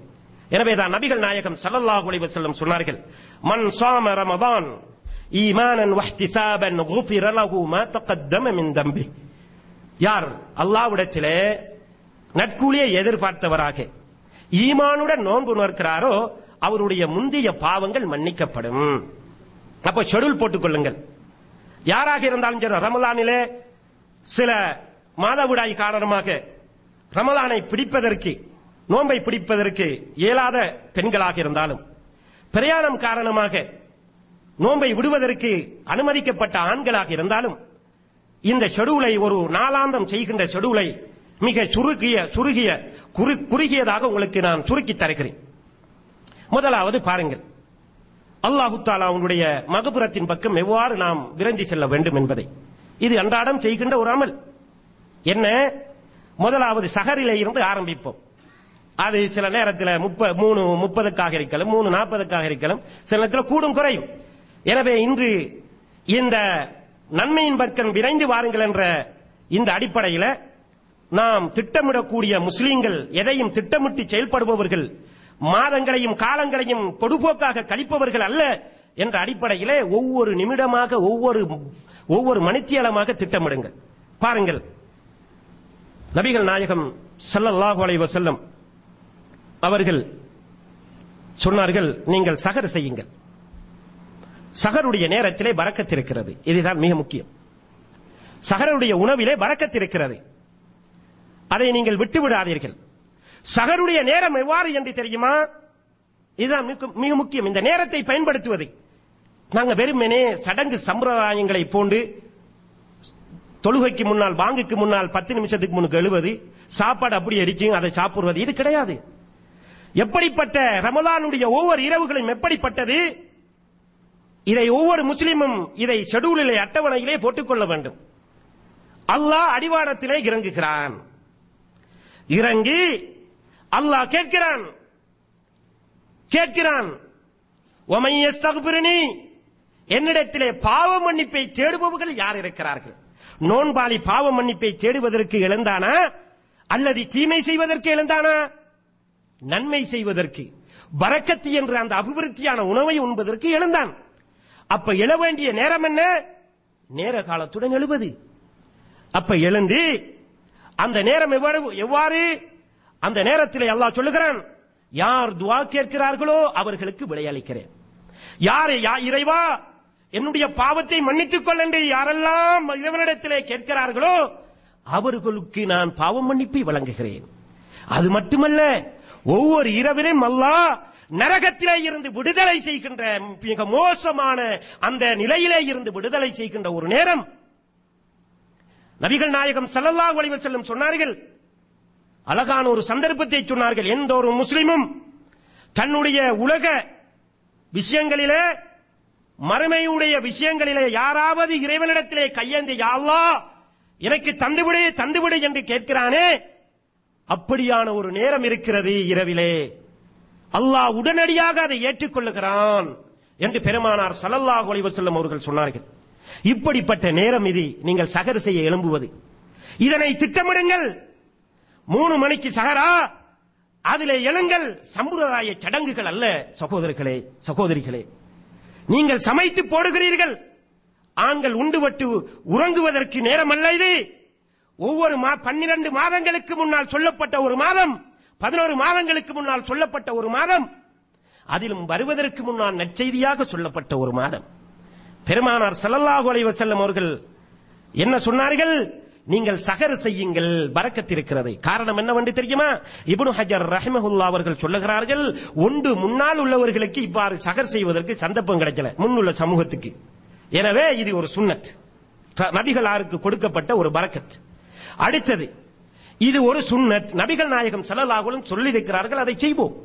எனவேதான் நபிகள் நாயகம் ஸல்லல்லாஹு அலைஹி வஸல்லம் சொன்னார்கள் மன் சாம ரமதான் ஈமானன் வஹ்திசாபன் குஃபிர லஹு மா தகத்தம மின் தம்பி யார் அல்லாஹ்விடத்திலே நற்கூலியை எதிர்பார்த்தவராக ஈமானுடன் நோன்பு நோக்கிறாரோ அவருடைய முந்தைய பாவங்கள் மன்னிக்கப்படும் அப்ப ஷெடியூல் போட்டுக் கொள்ளுங்கள் யாராக இருந்தாலும் சரி ரமலானிலே சில மாதவிடாய் காரணமாக ரமலானை பிடிப்பதற்கு நோன்பை பிடிப்பதற்கு இயலாத பெண்களாக இருந்தாலும் பிரயாணம் காரணமாக நோன்பை விடுவதற்கு அனுமதிக்கப்பட்ட ஆண்களாக இருந்தாலும் இந்த ஷெடியூலை ஒரு நாளாந்தம் செய்கின்ற ஷெடியூலை மிக சுருக்கிய சுருகிய குறு- குறுகியதாக உங்களுக்கு நான் சுருக்கி தருகிறேன் முதலாவது பாருங்கள் அல்லாஹு தாலா அவனுடைய மகபுரத்தின் பக்கம் எவ்வாறு நாம் விரைந்து செல்ல வேண்டும் என்பதை இது அன்றாடம் செய்கின்ற ஒரு அமல் என்ன முதலாவது சஹரிலே இருந்து ஆரம்பிப்போம் அது சில நேரத்தில் முப்ப மூணு முப்பதுக்காக இருக்கலாம் மூணு நாற்பதுக்காக இருக்கலாம் சில நேரத்தில் கூடும் குறையும் எனவே இன்று இந்த நன்மையின் பக்கம் விரைந்து வாருங்கள் என்ற இந்த அடிப்படையில் நாம் திட்டமிடக்கூடிய முஸ்லீம்கள் எதையும் திட்டமிட்டு செயல்படுபவர்கள் மாதங்களையும் காலங்களையும் பொடுபோக்காக கழிப்பவர்கள் அல்ல என்ற அடிப்படையிலே ஒவ்வொரு நிமிடமாக ஒவ்வொரு ஒவ்வொரு மணித்தியாலமாக திட்டமிடுங்கள் பாருங்கள் நபிகள் நாயகம் ஸல்லல்லாஹு அலைஹி வஸல்லம் அவர்கள் சொன்னார்கள் நீங்கள் சகர் செய்யுங்கள் சகருடைய நேரத்திலே பறக்கத் இருக்கிறது இதுதான் மிக முக்கியம் சகருடைய உணவிலே பறக்கத் இருக்கிறது அதை நீங்கள் விட்டு விடாதீர்கள் சகருடைய நேரம் எவ்வாறு என்று தெரியுமா இதுதான் மிக- மிக முக்கியம் இந்த நேரத்தை பயன்படுத்துவது நாங்க வெறுமனே சடங்கு சம்பிரதாயங்களை போன்று தொழுகைக்கு முன்னால் பாங்குக்கு முன்னால் பத்து நிமிஷத்துக்கு முன்னுக்கு எழுவது சாப்பாடு அப்படி இருக்கும் அதை சாப்பிடுவது இது கிடையாது எப்படிப்பட்ட ரமலானுடைய ஒவ்வொரு இரவுகளும் எப்படிப்பட்டது இதை ஒவ்வொரு முஸ்லிமும் இதை ஷெடியூலிலே அட்டவணையிலே போட்டுக்கொள்ள வேண்டும் அல்லாஹ் அடிவானத்திலே இறங்குகிறான் இறங்கி அல்லாஹ் கேட்கிறான் கேட்கிறான் "வமன் யஸ்தக்பிருனி?" என்னிடத்திலே பாவ மன்னிப்பை தேடுபவர்கள் யார் இருக்கிறார்கள் நோன்பாளி பாவ மன்னிப்பை தேடுவதற்கு எழுந்தானா அல்லது தீமை செய்வதற்கு எழுந்தானா நன்மை செய்வதற்கு பரக்கத்து என்ற அந்த அபிவிருத்தியான உணவை உண்பதற்கு எழுந்தான் அப்ப எழ வேண்டிய நேரம் என்ன நேர காலத்துடன் எழுவது அப்ப எழுந்து அந்த நேரம் எவ்வாறு எவ்வாறு அந்த நேரத்தில் அல்லாஹ் சொல்லுகிறான் யார் துவா கேட்கிறார்களோ அவர்களுக்கு விடையளிக்கிறேன் யார் யா- இறைவா என்னுடைய பாவத்தை மன்னித்துக் கொள் என்று யாரெல்லாம் இறைவனிடத்திலே கேட்கிறார்களோ அவர்களுக்கு நான் பாவ மன்னிப்பை வழங்குகிறேன் அது மட்டுமல்ல ஒவ்வொரு இரவிலும் அல்லாஹ் நரகத்திலே இருந்து விடுதலை செய்கின்ற மிக மோசமான அந்த நிலையிலே இருந்து விடுதலை செய்கின்ற ஒரு நேரம் நபிகள் நாயகம் ஸல்லல்லாஹு அலைஹி வஸல்லம் சொன்னார்கள் அழகான ஒரு சந்தர்ப்பத்தை சொன்னார்கள் எந்த ஒரு முஸ்லிமும் தன்னுடைய உலக விஷயங்களிலே மறுமையுடைய விஷயங்களிலே யாராவது இறைவனிடத்திலே கையேந்தி "யா அல்லாஹ் எனக்கு தந்துவிடு தந்துவிடு என்று கேட்கிறானே அப்படியான ஒரு நேரம் இருக்கிறது இரவிலே அல்லாஹ் உடனடியாக அதை ஏற்றுக்கொள்ளுகிறான் என்று பெருமானார் ஸல்லல்லாஹு அலைஹி வஸல்லம் அவர்கள் சொன்னார்கள் இப்படிப்பட்ட நேரம் இது நீங்கள் சகர் செய்ய எழும்புவது இதனை திட்டமிடுங்கள் மூணு மணிக்கு சகரா அதிலே எழுங்கள் சம்பிரதாய சடங்குகள் அல்ல சகோதரர்களே சகோதரிகளே நீங்கள் சமைத்து போடுகிறீர்கள் ஆண்கள் உண்டுபட்டு உறங்குவதற்கு நேரம் அல்ல இது ஒவ்வொரு மா பன்னிரண்டு மாதங்களுக்கு முன்னால் சொல்லப்பட்ட ஒரு மாதம் பதினோரு மாதங்களுக்கு முன்னால் சொல்லப்பட்ட ஒரு மாதம் அதிலும் வருவதற்கு முன்னால் நற்செய்தியாக சொல்லப்பட்ட ஒரு மாதம் பெருமானார் ஸல்லல்லாஹு அலைஹி வஸல்லம் அவர்கள் என்ன சொன்னார்கள் நீங்கள் சகர் செய்யுங்கள் பரக்கத் இருக்கிறது காரணம் என்னவென்று தெரியுமா இப்னு ஹஜர் ரஹிமஹுல்லா அவர்கள் சொல்லுகிறார்கள் ஒன்று முன்னால் உள்ளவர்களுக்கு இவ்வாறு சகர் செய்வதற்கு சந்தர்ப்பம் கிடைக்கல முன்னுள்ள சமூகத்துக்கு எனவே இது ஒரு சுன்னத் க- நபிகளாருக்கு கொடுக்கப்பட்ட ஒரு பரக்கத் அடுத்தது இது ஒரு சுன்னத் நபிகள் நாயகம் ஸல்லல்லாஹு சொல்லியிருக்கிறார்கள் அதை செய்வோம்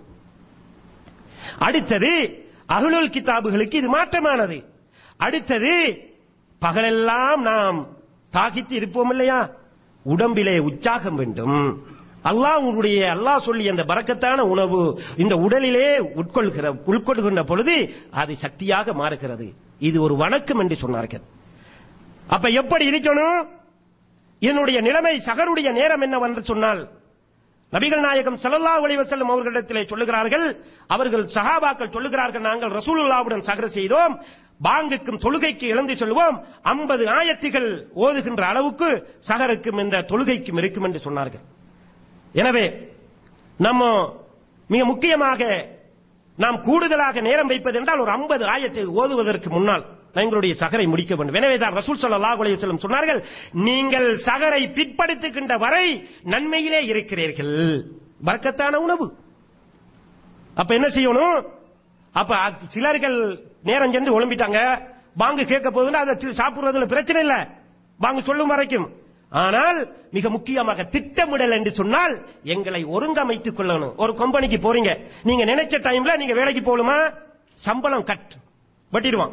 அடுத்தது அகலுல் கிதாபுகளுக்கு இது மாற்றமானது அடுத்தது பகலெல்லாம் நாம் தாகித்து இருப்போம் இல்லையா உடம்பிலே உற்சாகம் வேண்டும் அல்லாஹ் உங்களுடைய அல்லாஹ் சொல்லி அந்த பறக்கத்தான உணவு இந்த உடலிலே உட்கொள்கிற உட்கொள்கின்ற பொழுது அது சக்தியாக மாறுகிறது இது ஒரு வணக்கம் என்று சொன்னார்கள் அப்ப எப்படி இருக்கணும் என்னுடைய நிலைமை சகருடைய நேரம் என்னவென்று சொன்னால் நபிகள் நாயகம் ஸல்லல்லாஹு அலைஹி வஸல்லம் அவர்களிடத்திலே சொல்லுகிறார்கள் அவர்கள் சஹாபாக்கள் சொல்லுகிறார்கள் நாங்கள் ரசூலுல்லாவுடன் சகர செய்தோம் பாங்குக்கும் தொழுகைக்கு எழுந்து சொல்லுவோம் ஐம்பது ஆயத்துகள் ஓதுகின்ற அளவுக்கு சகருக்கும் இந்த தொழுகைக்கும் இருக்கும் என்று சொன்னார்கள் எனவே நம்ம மிக முக்கியமாக நாம் கூடுதலாக நேரம் வைப்பது என்றால் ஒரு 50 ஆயத்தை ஓதுவதற்கு முன்னால் எங்களுடைய சகரை முடிக்க வேண்டும் எனவேதான் ரசூல் ஸல்லல்லாஹு அலைஹி வஸல்லம் சொன்னார்கள் நீங்கள் சகரை பிற்படுத்துகின்ற வரை நன்மையிலே இருக்கிறீர்கள் பரக்கத்தான உணவு அப்ப என்ன செய்யணும் அப்ப அ- சிலர்கள் நேரம் சென்று ஒழும்பிட்டாங்க பாங்கு கேட்க போதுன்னா அதை சி- சாப்பிடுறதுல பிரச்சனை இல்ல பாங்கு சொல்லும் வரைக்கும் ஆனால் மிக முக்கியமாக திட்டமிடல் என்று சொன்னால் எங்களை ஒருங்கமைத்துக் கொள்ளணும் ஒரு கம்பெனிக்கு போறீங்க நீங்க நினைச்ச டைம்ல நீங்க வேலைக்கு போகணுமா சம்பளம் கட் வெட்டிடுவான்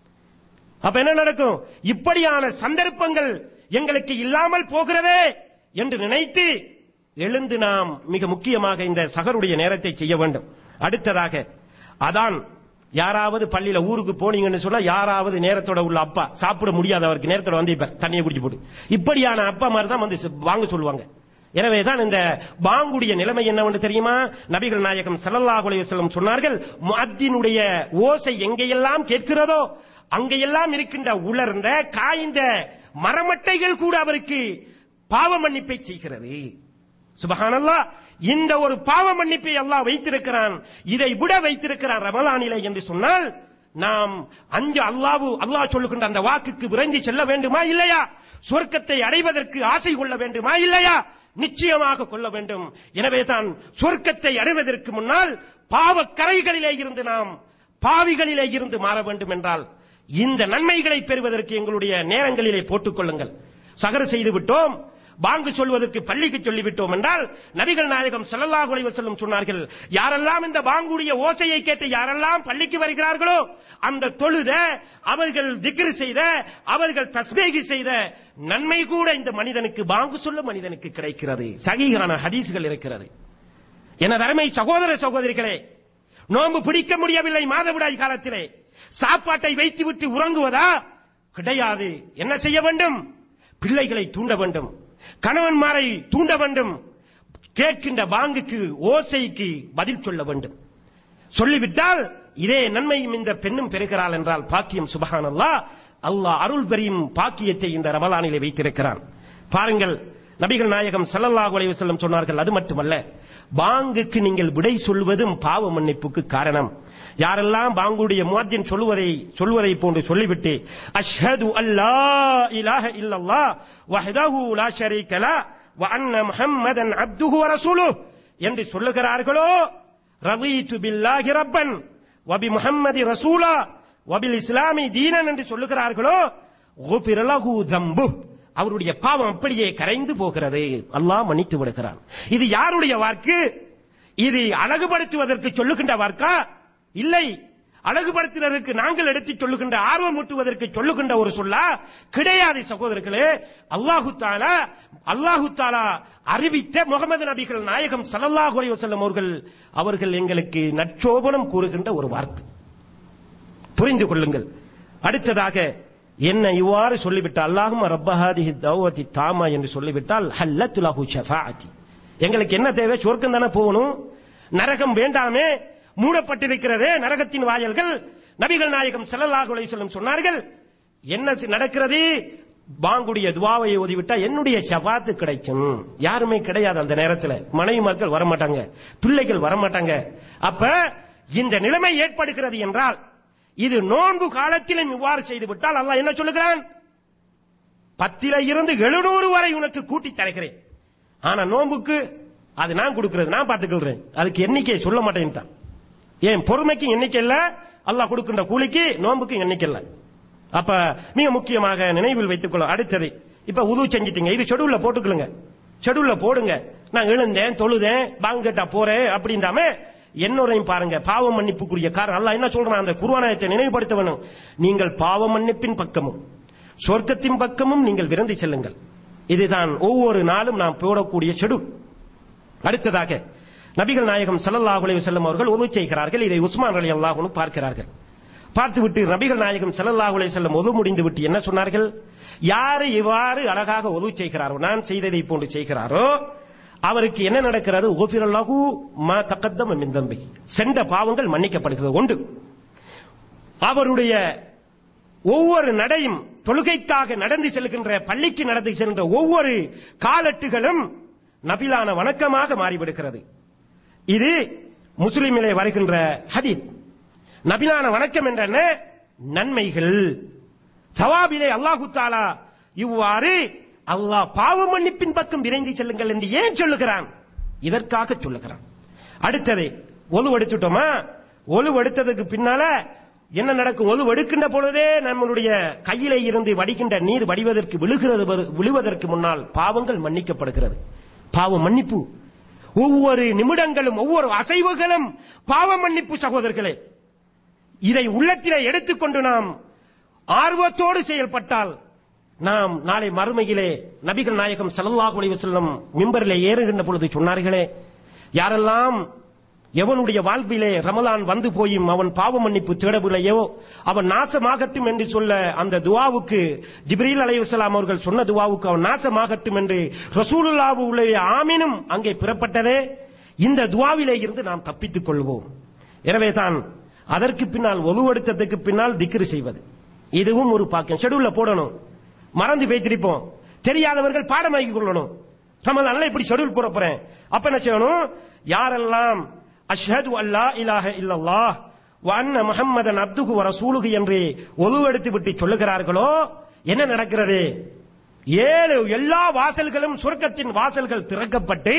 அப்ப என்ன நடக்கும் இப்படியான சந்தர்ப்பங்கள் எங்களுக்கு இல்லாமல் போகிறதே என்று நினைத்து எழுந்து நாம் மிக முக்கியமாக இந்த சகருடைய நேரத்தை செய்ய வேண்டும் அடுத்ததாக அதான் யாராவது பள்ளியில ஊருக்கு போனீங்கன்னு சொன்னா யாராவது நேரத்தோட உள்ள அப்பா சாப்பிட முடியாதவருக்கு நேரத்தோட வந்து இப்ப தண்ணியை குடிச்சு போட்டு இப்படியான அப்பா மாதிரி தான் வந்து சி- வாங்க சொல்லுவாங்க எனவேதான் இந்த பாங்குடைய நிலைமை என்னவென்று தெரியுமா நபிகள் நாயகம் ஸல்லல்லாஹு அலைஹி வஸல்லம் சொன்னார்கள் முஅத்தினுடைய ஓசை எங்கெல்லாம் கேட்கிறதோ அங்கெல்லாம் இருக்கின்ற உலர்ந்த காய்ந்த மரமட்டைகள் கூட அவருக்கு பாவ மன்னிப்பை செய்கிறது சுபஹானல்லாஹ் இந்த ஒரு பாவ மன்னிப்பை அல்லாஹ் வைத்திருக்கிறான் இதை விட வைத்திருக்கிறான் ரமலானிலே என்று சொன்னால் நாம் அஞ்சு அல்லாஹ் அல்லாஹ் சொல்லுகின்ற அந்த வாக்குக்கு விரைந்து செல்ல வேண்டுமா இல்லையா சொர்க்கத்தை அடைவதற்கு ஆசை கொள்ள வேண்டுமா இல்லையா நிச்சயமாக கொள்ள வேண்டும் எனவே தான் சொர்க்கத்தை அடைவதற்கு முன்னால் பாவ கரைகளிலே இருந்து நாம் பாவிகளிலே இருந்து மாற வேண்டும் என்றால் இந்த நன்மைகளை பெறுவதற்கு எங்களுடைய நேரங்களிலே போட்டுக் கொள்ளுங்கள் சகர செய்து விட்டோம் பாங்கு சொல்வதற்கு பள்ளிக்கு சொல்லிவிட்டோம் என்றால் நபிகள் நாயகம் ஸல்லல்லாஹு அலைஹி வஸல்லம் சொன்னார்கள் யாரெல்லாம் இந்த பாங்குடைய ஓசையை கேட்டு யாரெல்லாம் பள்ளிக்கு வருகிறார்களோ அந்த தொழுத அவர்கள் திக்ரு செய்த அவர்கள் தஸ்பீகி செய்த நன்மை கூட இந்த மனிதனுக்கு பாங்கு சொல்ல மனிதனுக்கு கிடைக்கிறது சகிகான ஹதீஸ்கள் இருக்கிறது எனது அருமை சகோதர சகோதரிகளே நோன்பு பிடிக்க முடியவில்லை மாதவிடாய் காலத்திலே சாப்பாட்டை வைத்துவிட்டு உறங்குவதா கிடையாது என்ன செய்ய வேண்டும் பிள்ளைகளை தூண்ட வேண்டும் கணவன்மாரை தூண்ட வேண்டும் கேட்கின்ற பாங்குக்கு ஓசைக்கு பதில் சொல்ல வேண்டும் சொல்லிவிட்டால் இதே நன்மையும் இந்த பெண்ணும் பெறுகிறாள் என்றால் பாக்கியம் சுபஹானல்லா அல்லாஹ் அருள் பெரியும் பாக்கியத்தை இந்த ரமலானிலே வைத்திருக்கிறான் பாருங்கள் நபிகள் நாயகம் ஸல்லல்லாஹு அலைஹி வஸல்லம் சொன்னார்கள் அது மட்டுமல்ல பாங்குக்கு நீங்கள் விடை சொல்வதும் பாவ மன்னிப்புக்கு காரணம் யாரெல்லாம் பாங்குடைய முஅத்தின் சொல்வதை சொல்வதை போன்று சொல்லிவிட்டு அஷ்ஹது அல்லா இலாஹ இல்லல்லாஹ் வஹ்தஹு லா ஷரீக லா வ அன்ன முஹம்மதன் அப்துஹு வ ரசூலுஹு என்று சொல்லுகிறார்களோ ரதீது பில்லாஹி ரப்பன் வபி முஹம்மதி ரசூலா வபில் இஸ்லாமி தீனன் என்று சொல்லுகிறார்களோ குஃபிர லஹு தம்பு அவருடைய பாவம் அப்படியே கரைந்து போகிறது அல்லாஹ் மன்னித்து விடுகிறான் இது யாருடைய வாக்கு இது அழகுபடுத்துவதற்கு சொல்லுகின்ற வார்க்கா இல்லை அழகுபடுத்தினருக்கு நாங்கள் எடுத்துச் சொல்லுகின்ற ஆர்வம் ஊட்டுவதற்கு சொல்லுகின்ற ஒரு சொல்லா கிடையாது சகோதரர்களே அல்லாஹு தாலா அல்லாஹு தாலா அறிவித்த முகமது நபிகள் நாயகம் ஸல்லல்லாஹு அலைஹி வஸல்லம் அவர்கள் அவர்கள் எங்களுக்கு நற்சோபனம் கூறுகின்ற ஒரு வார்த்தை புரிந்து கொள்ளுங்கள் அடுத்ததாக என்ன இவ்வாறு சொல்லிவிட்டால் அல்லாஹும் ரப்பஹாதிஹி தௌவதி தாமா என்று சொல்லிவிட்டால் ஹல்லத்து லஹு ஷஃபாஅத்தி எங்களுக்கு என்ன தேவை சொர்க்கம் தானே போகணும் நரகம் வேண்டாமே மூடப்பட்டிருக்கிறதே நரகத்தின் வாயல்கள் நபிகள் நாயகம் ஸல்லல்லாஹு அலைஹி வஸல்லம் சொன்னார்கள் என்ன நடக்கிறது பாங்குடைய துவாவை ஓதிவிட்டா என்னுடைய ஷஃபாத்து கிடைக்கும் யாருமே கிடையாது அந்த நேரத்தில் மனைவி மக்கள் வரமாட்டாங்க பிள்ளைகள் வரமாட்டாங்க அப்ப இந்த நிலைமை ஏற்படுகிறது என்றால் இது நோன்பு காலத்திலும் இவ்வாறு செய்து விட்டால் அல்லாஹ் என்ன சொல்லுகிறான் பத்தில இருந்து எழுநூறு வரை உனக்கு கூட்டி தருகிறேன் ஆனா நோன்புக்கு அது நான் கொடுக்கிறது நான் பார்த்துக்கொள்றேன் அதுக்கு எண்ணிக்கை சொல்ல மாட்டேன்ட்டான் ஏன் பொறுமைக்கு எண்ணிக்கை இல்ல அல்லாஹ் கொடுக்கின்ற கூலிக்கு நோன்புக்கு எண்ணிக்கை இல்ல அப்ப மிக முக்கியமாக நினைவில் வைத்துக் கொள்ள அடுத்தது இப்ப உது செஞ்சிட்டீங்க இது ஷெடியூல்ல போட்டுக்கலுங்க ஷெடியூல்ல போடுங்க நான் எழுந்தேன் தொழுதேன் பாங்க கேட்டா போறேன் அப்படின்றாம என்னோரையும் பாருங்க பாவ மன்னிப்புக்குரிய காரணம் அல்லாஹ் என்ன சொல்றான் அந்த குருவானயத்தை நினைவுபடுத்த வேணும் நீங்கள் பாவ மன்னிப்பின் பக்கமும் சொர்க்கத்தின் பக்கமும் நீங்கள் விரைந்து செல்லுங்கள் இதுதான் ஒவ்வொரு நாளும் நாம் போடக்கூடிய ஷெடியூல் அடுத்ததாக நபிகள் நாயகம் ஸல்லல்லாஹு அலைஹி வஸல்லம் அவர்கள் ஒது செய்கிறார்கள் இதை உஸ்மான் அலி அல்லாஹ்னு பார்க்கிறார்கள் பார்த்துவிட்டு நபிகள் நாயகம் ஸல்லல்லாஹு அலைஹி வஸல்லம் ஒது முடிந்து விட்டு என்ன சொன்னார்கள் யாரு இவ்வாறு அழகாக ஒது செய்கிறாரோ நான் செய்ததை போன்று செய்கிறாரோ அவருக்கு என்ன நடக்கிறது ஓபிரல்லாஹு மா தக்கத்தம் மின் தம்பி சென்ற பாவங்கள் மன்னிக்கப்படுகிறது ஒன்று அவருடைய ஒவ்வொரு நடையும் தொழுகைக்காக நடந்து செல்கின்ற பள்ளிக்கு நடந்து செல்கின்ற ஒவ்வொரு காலட்டுகளும் நபிலான வணக்கமாக மாறிவிடுகிறது இது முஸ்லிமிலே வருகின்ற ஹதீஸ் நபிலான வணக்கம் என்ற என்ன? நன்மைகள் தவாபிலே அல்லாஹு தாலா இவ்வாறு அல்லாஹ் பாவ மன்னிப்பின் பக்கம் விரைந்து செல்லுங்கள் என்று ஏன் சொல்லுகிறான் இதற்காக சொல்லுகிறான் அடுத்தது ஒலு எடுத்துட்டோமா ஒலு எடுத்ததுக்கு பின்னால என்ன நடக்கும் ஒலு எடுக்கின்ற பொழுதே நம்மளுடைய கையிலே இருந்து வடிகின்ற நீர் வடிவதற்கு விழுகிறது வரு- விழுவதற்கு முன்னால் பாவங்கள் மன்னிக்கப்படுகிறது பாவ மன்னிப்பு ஒவ்வொரு நிமிடங்களும் ஒவ்வொரு அசைவுகளும் பாவ மன்னிப்பு சகோதரர்களே இதை உள்ளத்திலே எடுத்துக்கொண்டு நாம் ஆர்வத்தோடு செயல்பட்டால் நாம் நாளை மறுமையிலே நபிகள் நாயகம் ஸல்லல்லாஹு அலைஹி வஸல்லம் மிம்பரிலே ஏறுகின்ற பொழுது சொன்னார்களே யாரெல்லாம் எவனுடைய வாழ்விலே ரமலான் வந்து போயும் அவன் பாவ மன்னிப்பு தேடவில்லையோ அவன் நாசமாகட்டும் என்று சொல்ல அந்த துவாவுக்கு ஜிப்ரீல் அலைஹிஸ்ஸலாம் அவர்கள் சொன்ன துவாவுக்கு அவன் நாசமாகட்டும் என்று ரசூலுல்லாஹு உடைய ஆமீனும் அங்கே பிறப்பட்டதே இந்த துவாவிலே இருந்து நாம் தப்பித்துக் கொள்வோம் எனவே தான் அதற்கு பின்னால் ஒலுவெடுத்ததுக்கு பின்னால் திக்ரு செய்வது இதுவும் ஒரு பாக்கியம் ஷெடியூல்ல போடணும் மறந்து வைத்திருப்போம் தெரியாதவர்கள் பாடமாக்கி கொள்ளணும் நம்ம நல்லா இப்படி ஷெடியூல் போட போறேன் அப்ப என்ன செய்யணும் யாரெல்லாம் அஷ்ஹது அல்லா இலாஹ இல்லல்லாஹ் வ அன்ன முஹம்மதன் அப்துஹு வ ரசூலுஹு என்று ஒலுவெடுத்து விட்டு சொல்லுகிறார்களோ என்ன நடக்கிறது ஏழு எல்லா வாசல்களும் சொர்க்கத்தின் வாசல்கள் திறக்கப்பட்டு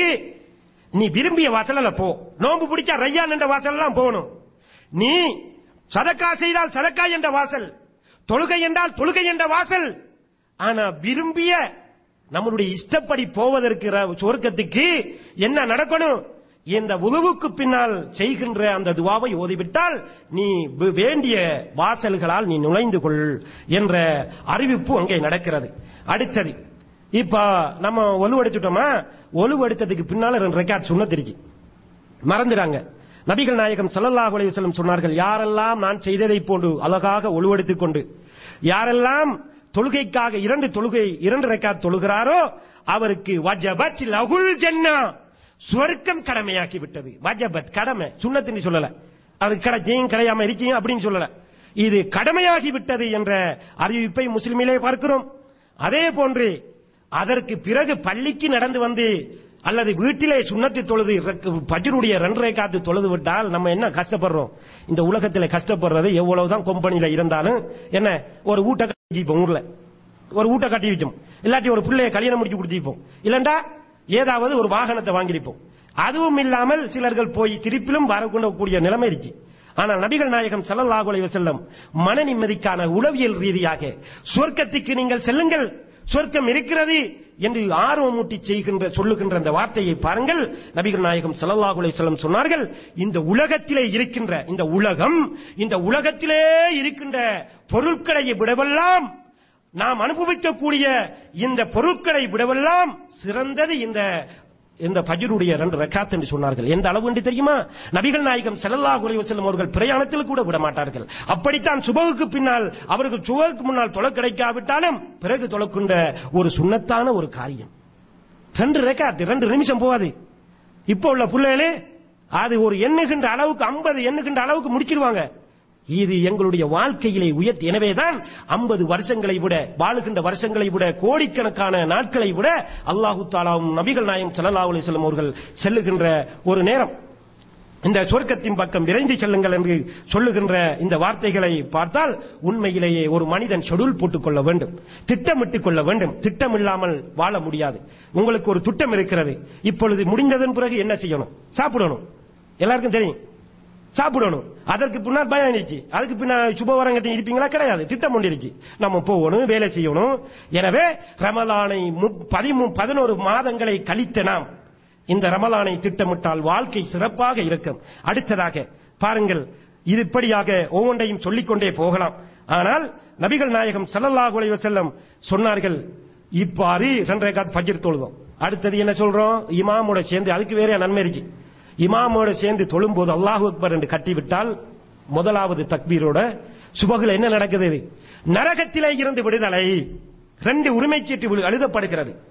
நீ விரும்பிய வாசல்ல போ நோன்பு பிடிச்சா ரையான் என்ற வாசல் எல்லாம் போகணும் நீ சதக்கா செய்தால் சதக்கா என்ற வாசல் தொழுகை என்றால் தொழுகை என்ற வாசல் ஆனா விரும்பிய நம்மளுடைய இஷ்டப்படி போவதற்கு ர- சொர்க்கத்துக்கு என்ன நடக்கணும் இந்த உதவுக்கு பின்னால் செய்கின்ற அந்த துவாவை ஓதிவிட்டால் நீ வே- வேண்டிய வாசல்களால் நீ நுழைந்து கொள் என்ற அறிவிப்பு அங்கே நடக்கிறது அடுத்தது இப்ப நம்ம ஒலுவெடுத்துட்டோமா ஒலுவெடுத்ததுக்கு பின்னால ரெண்டு ரெக்கார்ட் சுண்ணத்திருக்கு மறந்துடாங்க நபிகள் நாயகம் ஸல்லல்லாஹு அலைஹி வஸல்லம் சொன்னார்கள் யாரெல்லாம் நான் செய்ததை போன்று அழகாக ஒழுவெடுத்துக் கொண்டு யாரெல்லாம் தொழுகைக்காக இரண்டு தொழுகை இரண்டு ரக்காத் தொழுகிறாரோ அவருக்கு வஜபத் லகுல் ஜன்னா சுவர்க்கம் கடமையாக்கி விட்டது வஜபத் கடமை சுண்ணத்தின்னு சொல்லல அது கிடைச்சியும் கிடையாம இருக்கையும் அப்படின்னு சொல்லல இது கடமையாகி விட்டது என்ற அறிவிப்பை முஸ்லிமிலே பார்க்கிறோம் அதே போன்று அதற்கு பிறகு பள்ளிக்கு நடந்து வந்து அல்லது வீட்டிலே சுண்ணத்து தொழுது ரக்க- பஜ்ருடைய ரெண்டரை காத்து தொழுது விட்டால் நம்ம என்ன கஷ்டப்படுறோம் இந்த உலகத்துல கஷ்டப்படுறது எவ்வளவுதான் கம்பெனில இருந்தாலும் என்ன ஒரு ஊட்ட கட்டி வச்சிப்போம் ஊர்ல ஒரு ஊட்ட கட்டி வச்சோம் இல்லாட்டி ஒரு பிள்ளைய கல்யாணம் முடிச்சு கொடுத்திருப்போம் இல்லண்டா ஏதாவது ஒரு வாகனத்தை வாங்கியிருப்போம் அதுவும் இல்லாமல் சிலர்கள் போய் திருப்பிலும் வரக்கூடிய நிலைமை இருக்கு ஆனால் நபிகள் நாயகம் ஸல்லல்லாஹு அலைஹி வஸல்லம் மன நிம்மதிக்கான உளவியல் ரீதியாக சொர்க்கத்துக்கு நீங்கள் செல்லுங்கள் சொர்க்கம் இருக்கிறது என்று ஆர்வமூட்டி செய்கின்ற சொல்லுகின்ற அந்த வார்த்தையை பாருங்கள் நபிகள் நாயகம் ஸல்லல்லாஹு அலைஹி வஸல்லம் சொன்னார்கள் இந்த உலகத்திலே இருக்கின்ற இந்த உலகம் இந்த உலகத்திலே இருக்கின்ற பொருட்களை விடவெல்லாம் நாம் அனுபவிக்கக்கூடிய இந்த பொருட்களை விடவெல்லாம் சிறந்தது இந்த இந்த ஃபஜ்ருடைய ரெண்டு ரக்காத் என்று சொன்னார்கள் எந்த அளவு என்று தெரியுமா நபிகள் நாயகம் ஸல்லல்லாஹு அலைஹி வஸல்லம் அவர்கள் பிரயாணத்தில் கூட விட மாட்டார்கள் அப்படித்தான் சுபகுக்கு பின்னால் அவர்கள் சுபகுக்கு முன்னால் தொலை கிடைக்காவிட்டாலும் பிறகு தொலைக்கின்ற ஒரு சுண்ணத்தான ஒரு காரியம் ரெண்டு ரெக்காத் ரெண்டு நிமிஷம் போகாது இப்போ உள்ள பிள்ளைகளே அது ஒரு எண்ணுகின்ற அளவுக்கு ஐம்பது எண்ணுகின்ற அளவுக்கு முடிச்சிருவாங்க இது எங்களுடைய வாழ்க்கையிலே உயர்த்தி எனவேதான் ஐம்பது வருஷங்களை விட வாழுகின்ற வருஷங்களை விட கோடிக்கணக்கான நாட்களை விட அல்லாஹு தாலாவும் நபிகள் நாயம் ஸல்லல்லாஹு அலைஹி வஸல்லம் அவர்கள் செல்லுகின்ற ஒரு நேரம் இந்த சொர்க்கத்தின் பக்கம் விரைந்து செல்லுங்கள் என்று சொல்லுகின்ற இந்த வார்த்தைகளை பார்த்தால் உண்மையிலேயே ஒரு மனிதன் ஷெடியூல் போட்டுக் கொள்ள வேண்டும் திட்டமிட்டுக் கொள்ள வேண்டும் திட்டம் இல்லாமல் வாழ முடியாது உங்களுக்கு ஒரு திட்டம் இருக்கிறது இப்பொழுது முடிந்ததன் பிறகு என்ன செய்யணும் சாப்பிடணும் எல்லாருக்கும் தெரியும் சாப்பிடணும் அதற்கு பின்னால் பயம் இருந்துச்சு அதுக்கு பின்னால் சுபவரம் கட்டி இருப்பீங்களா கிடையாது திட்டம் ஒன்று இருக்கு நம்ம போகணும் வேலை செய்யணும் எனவே ரமலானை மு- பதிமூ பதினோரு மாதங்களை கழித்த நாம் இந்த ரமலானை திட்டமிட்டால் வாழ்க்கை சிறப்பாக இருக்கும் அடுத்ததாக பாருங்கள் இது இப்படியாக ஒவ்வொன்றையும் சொல்லிக்கொண்டே போகலாம் ஆனால் நபிகள் நாயகம் ஸல்லல்லாஹு அலைஹி வஸல்லம் சொன்னார்கள் இப்பாறு ரெண்டரை காத்து ஃபஜ்ர் தொழுதோம் அடுத்தது என்ன சொல்றோம் இமாமோட சேர்ந்து அதுக்கு வேற நன்மை இருக்கு இமாமோட சேர்ந்து தொழும்போது அல்லாஹு அக்பர் என்று கட்டிவிட்டால் முதலாவது தக்பீரோட சுபகுல என்ன நடக்குது நரகத்திலே இருந்து விடுதலை ரெண்டு உரிமை சீட்டு விழு- எழுதப்படுகிறது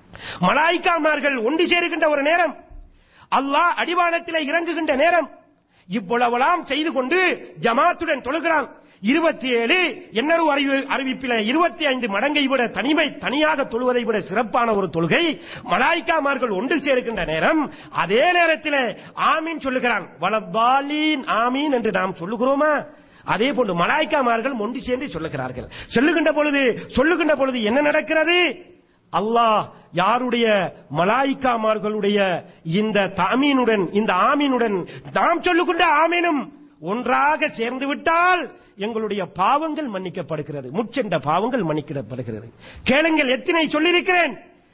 மலாய்க்காமார்கள் ஒன்று சேருகின்ற ஒரு நேரம் அல்லாஹ் அடிவானத்திலே இறங்குகின்ற நேரம் இவ்வளவெல்லாம் செய்து கொண்டு ஜமாத்துடன் தொழுகிறான் இருபத்தி ஏழு என்னரு அறிவு அறிவிப்பில இருபத்தி ஐந்து மடங்கை விட தனிமை தனியாக தொழுவதை விட சிறப்பான ஒரு தொழுகை மலாய்க்காமார்கள் ஒன்று சேர்க்கின்ற நேரம் அதே நேரத்தில் ஆமீன் சொல்லுகிறான் வலத்தாலீன் ஆமீன் என்று நாம் சொல்லுகிறோமா அதே போன்று மலாய்க்காமார்கள் ஒன்று சேர்ந்து சொல்லுகிறார்கள் சொல்லுகின்ற பொழுது சொல்லுகின்ற பொழுது என்ன நடக்கிறது அல்லாஹ் யாருடைய மலாய்க்காமார்களுடைய இந்த தாமீனுடன் இந்த ஆமீனுடன் நாம் சொல்லுகின்ற ஆமீனும் ஒன்றாக சேர்ந்து விட்டால் எங்களுடைய பாவங்கள் மன்னிக்கப்படுகிறது முச்சென்ற பாவங்கள் மன்னிக்கப்படுகிறது கேளுங்கள் எத்தனை சொல்லியிருக்கிறேன்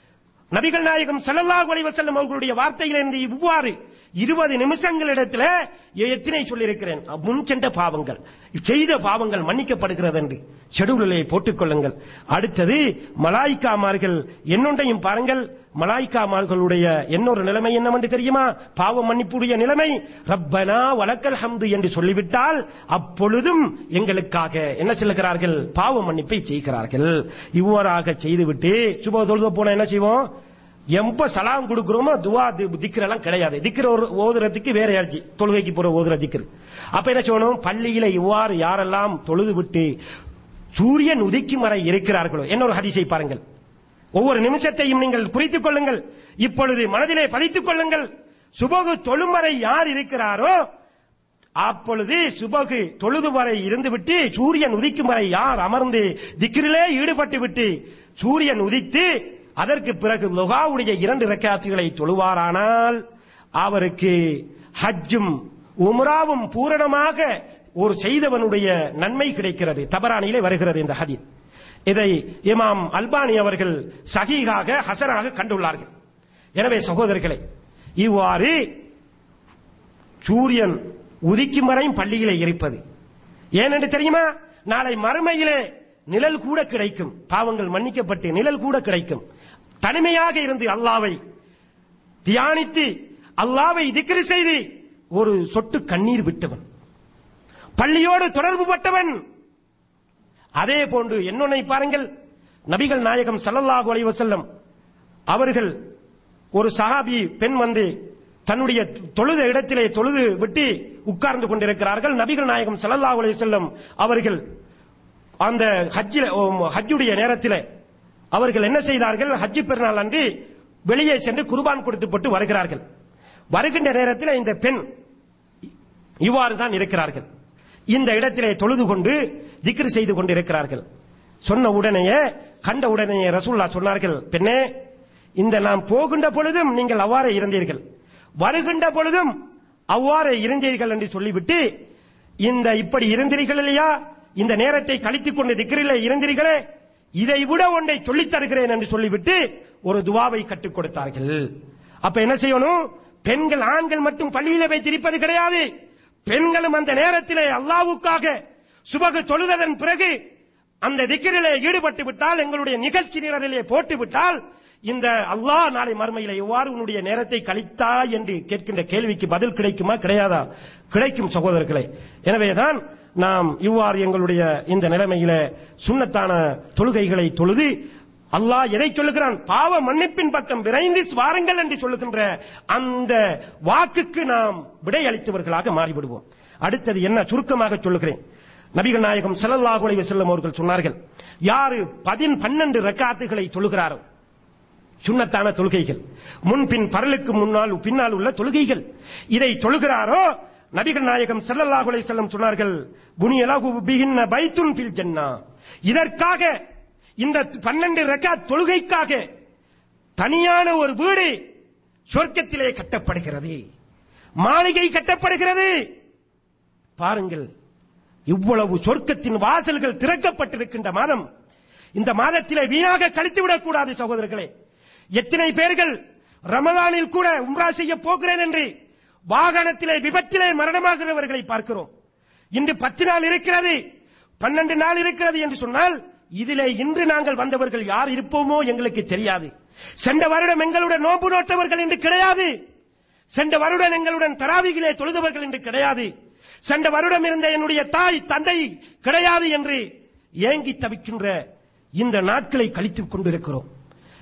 நபிகள் நாயகம் ஸல்லல்லாஹு அலைஹி வஸல்லம் அவர்களுடைய வார்த்தையிலிருந்து இவ்வாறு இருபது நிமிஷங்களிடத்தில் எத்தனை சொல்லியிருக்கிறேன் முன் சென்ற பாவங்கள் செய்த பாவங்கள் மன்னிக்கப்படுகிறது என்று ஷெடியூலிலே போட்டுக் கொள்ளுங்கள் அடுத்தது மலாய்க்காமார்கள் என்னொன்றையும் பாருங்கள் மலாய்க்காமார்களுடைய இன்னொரு நிலைமை என்னவென்று தெரியுமா பாவ மன்னிப்புடைய நிலைமை ரப்பனா வலக்கல் ஹம்து என்று சொல்லிவிட்டால் அப்பொழுதும் எங்களுக்காக என்ன சொல்லுகிறார்கள் பாவ மன்னிப்பை செய்கிறார்கள் இவ்வாறாக செய்துவிட்டு சுப தொழுத போன என்ன செய்வோம் எப்ப சலாம் கொடுக்கிறோமோ துவா தி- திக்ர் எல்லாம் கிடையாது திக்ர ஒரு ஓதுறதுக்கு வேற யாச்சு தொழுகைக்கு போற ஓதுற திக்ர் அப்ப என்ன செய்யணும் பள்ளியில இவ்வாறு யாரெல்லாம் தொழுது விட்டு சூரியன் உதிக்கும் வரை இருக்கிறார்களோ என்ன ஒரு ஹதீஸை பாருங்கள் ஒவ்வொரு நிமிஷத்தையும் நீங்கள் குறித்துக் கொள்ளுங்கள் இப்பொழுது மனதிலே பதித்துக் கொள்ளுங்கள் சுபகு தொழும் வரை யார் இருக்கிறாரோ அப்பொழுது சுபகு தொழுது வரை இருந்துவிட்டு சூரியன் உதிக்கும் வரை யார் அமர்ந்து திக்கிரிலே ஈடுபட்டு விட்டு சூரியன் உதித்து அதற்கு பிறகு லுகாவுடைய இரண்டு ரக்காத்துகளை தொழுவாரானால் அவருக்கு ஹஜ்ஜும் உம்ராவும் பூரணமாக ஒரு செய்தவனுடைய நன்மை கிடைக்கிறது தபரானிலே வருகிறது இந்த ஹதீத் இதை இமாம் அல்பானி அவர்கள் சஹீகாக ஹசனாக கண்டுள்ளார்கள் எனவே சகோதரர்களே இவ்வாறு சூரியன் உதிக்கும் வரையும் பள்ளியிலே இருப்பது ஏனென்று தெரியுமா நாளை மறுமையிலே நிழல் கூட கிடைக்கும் பாவங்கள் மன்னிக்கப்பட்டு நிழல் கூட கிடைக்கும் தனிமையாக இருந்து அல்லாவை தியானித்து அல்லாவை திக்ரு செய்து ஒரு சொட்டு கண்ணீர் விட்டவன் பள்ளியோடு தொடர்பு பட்டவன் அதே போன்று என்னொன்னை பாருங்கள் நபிகள் நாயகம் ஸல்லல்லாஹு அலைஹி வஸல்லம் அவர்கள் ஒரு சஹாபி பெண் வந்து தன்னுடைய தொழுத இடத்திலே தொழுது விட்டு உட்கார்ந்து கொண்டிருக்கிறார்கள் நபிகள் நாயகம் ஸல்லல்லாஹு அலைஹி வஸல்லம் அவர்கள் அந்த ஹஜ்ஜில ஹஜ்ஜுடைய நேரத்தில் அவர்கள் என்ன செய்தார்கள் ஹஜ்ஜு பெருநாள் அன்று வெளியே சென்று குர்பான் கொடுத்துப்பட்டு வருகிறார்கள் வருகின்ற நேரத்தில் இந்த பெண் இவ்வாறு தான் இருக்கிறார்கள் இந்த இடத்திலே தொழுது கொண்டு திக்ரு செய்து கொண்டிருக்கிறார்கள் சொன்ன உடனேயே கண்ட உடனேயே ரசூல்லா சொன்னார்கள் பெண்ணே இந்த நாம் போகின்ற பொழுதும் நீங்கள் அவ்வாறே இருந்தீர்கள் வருகின்ற பொழுதும் அவ்வாறே இருந்தீர்கள் என்று சொல்லிவிட்டு இந்த இப்படி இருந்தீர்கள் இல்லையா இந்த நேரத்தை கழித்துக் கொண்டு திக்ரிலே இருந்தீர்களே இதை விட ஒன்றை சொல்லித் தருகிறேன் என்று சொல்லிவிட்டு ஒரு துவாவை கற்றுக் கொடுத்தார்கள் அப்ப என்ன செய்யணும் பெண்கள் ஆண்கள் மட்டும் பள்ளியில வைத்திருப்பது கிடையாது பெண்களும் அந்த நேரத்திலே அல்லாவுக்காக சுபகு தொழுததன் பிறகு அந்த திக்கிரிலே ஈடுபட்டு விட்டால் எங்களுடைய நிகழ்ச்சி நிரலிலே போட்டு விட்டால் இந்த அல்லாஹ் நாளை மறுமையில எவ்வாறு உன்னுடைய நேரத்தை கழித்தா என்று கேட்கின்ற கேள்விக்கு பதில் கிடைக்குமா கிடையாதா கிடைக்கும் சகோதரர்களே எனவேதான் நாம் இவ்வாறு எங்களுடைய இந்த நிலைமையில சுண்ணத்தான தொழுகைகளை தொழுது அல்லாஹ் எதை சொல்லுகிறான் பாவ மன்னிப்பின் பக்கம் விரைந்து வாருங்கள் என்று சொல்லுகின்ற அந்த வாக்குக்கு நாம் விடையளித்தவர்களாக மாறிவிடுவோம் அடுத்தது என்ன சுருக்கமாக சொல்லுகிறேன் நபிகள் நாயகம் ஸல்லல்லாஹு அலைஹி வஸல்லம் அவர்கள் சொன்னார்கள் யாரு பதின் பன்னெண்டு ரக்காத்துகளை தொழுகிறாரோ சுண்ணத்தான தொழுகைகள் முன்பின் பரலுக்கு முன்னால் பின்னால் உள்ள தொழுகைகள் இதை தொழுகிறாரோ நபிகள் நாயகம் ஸல்லல்லாஹு அலைஹி வஸல்லம் சொன்னார்கள் புனியலகு பிஹின்ன பைத்துன் ஃபில் ஜன்னா இதற்காக இந்த பன்னெண்டு ரக்காத் தொழுகைக்காக தனியான ஒரு வீடு சொர்க்கத்திலே கட்டப்படுகிறது மாளிகை கட்டப்படுகிறது பாருங்கள் இவ்வளவு சொர்க்கத்தின் வாசல்கள் திறக்கப்பட்டிருக்கின்ற மாதம் இந்த மாதத்திலே வீணாக கழித்துவிடக் கூடாது சகோதரர்களே எத்தனை பேர்கள் ரமதானில் கூட உம்ரா செய்ய போகிறேன் என்று வாகனத்திலே விபத்திலே மரணமாகிறவர்களை பார்க்கிறோம் இன்று பத்து நாள் இருக்கிறது பன்னெண்டு நாள் இருக்கிறது என்று சொன்னால் இதிலே இன்று நாங்கள் வந்தவர்கள் யார் இருப்போமோ எங்களுக்கு தெரியாது சென்ற வருடம் எங்களுடன் நோன்பு நோட்டவர்கள் என்று கிடையாது சென்ற வருடம் எங்களுடன் தராவிகளே தொழுதவர்கள் என்று கிடையாது சென்ற வருடம் இருந்த என்னுடைய தாய் தந்தை கிடையாது என்று ஏங்கி தவிக்கின்ற இந்த நாட்களை கழித்துக் கொண்டிருக்கிறோம்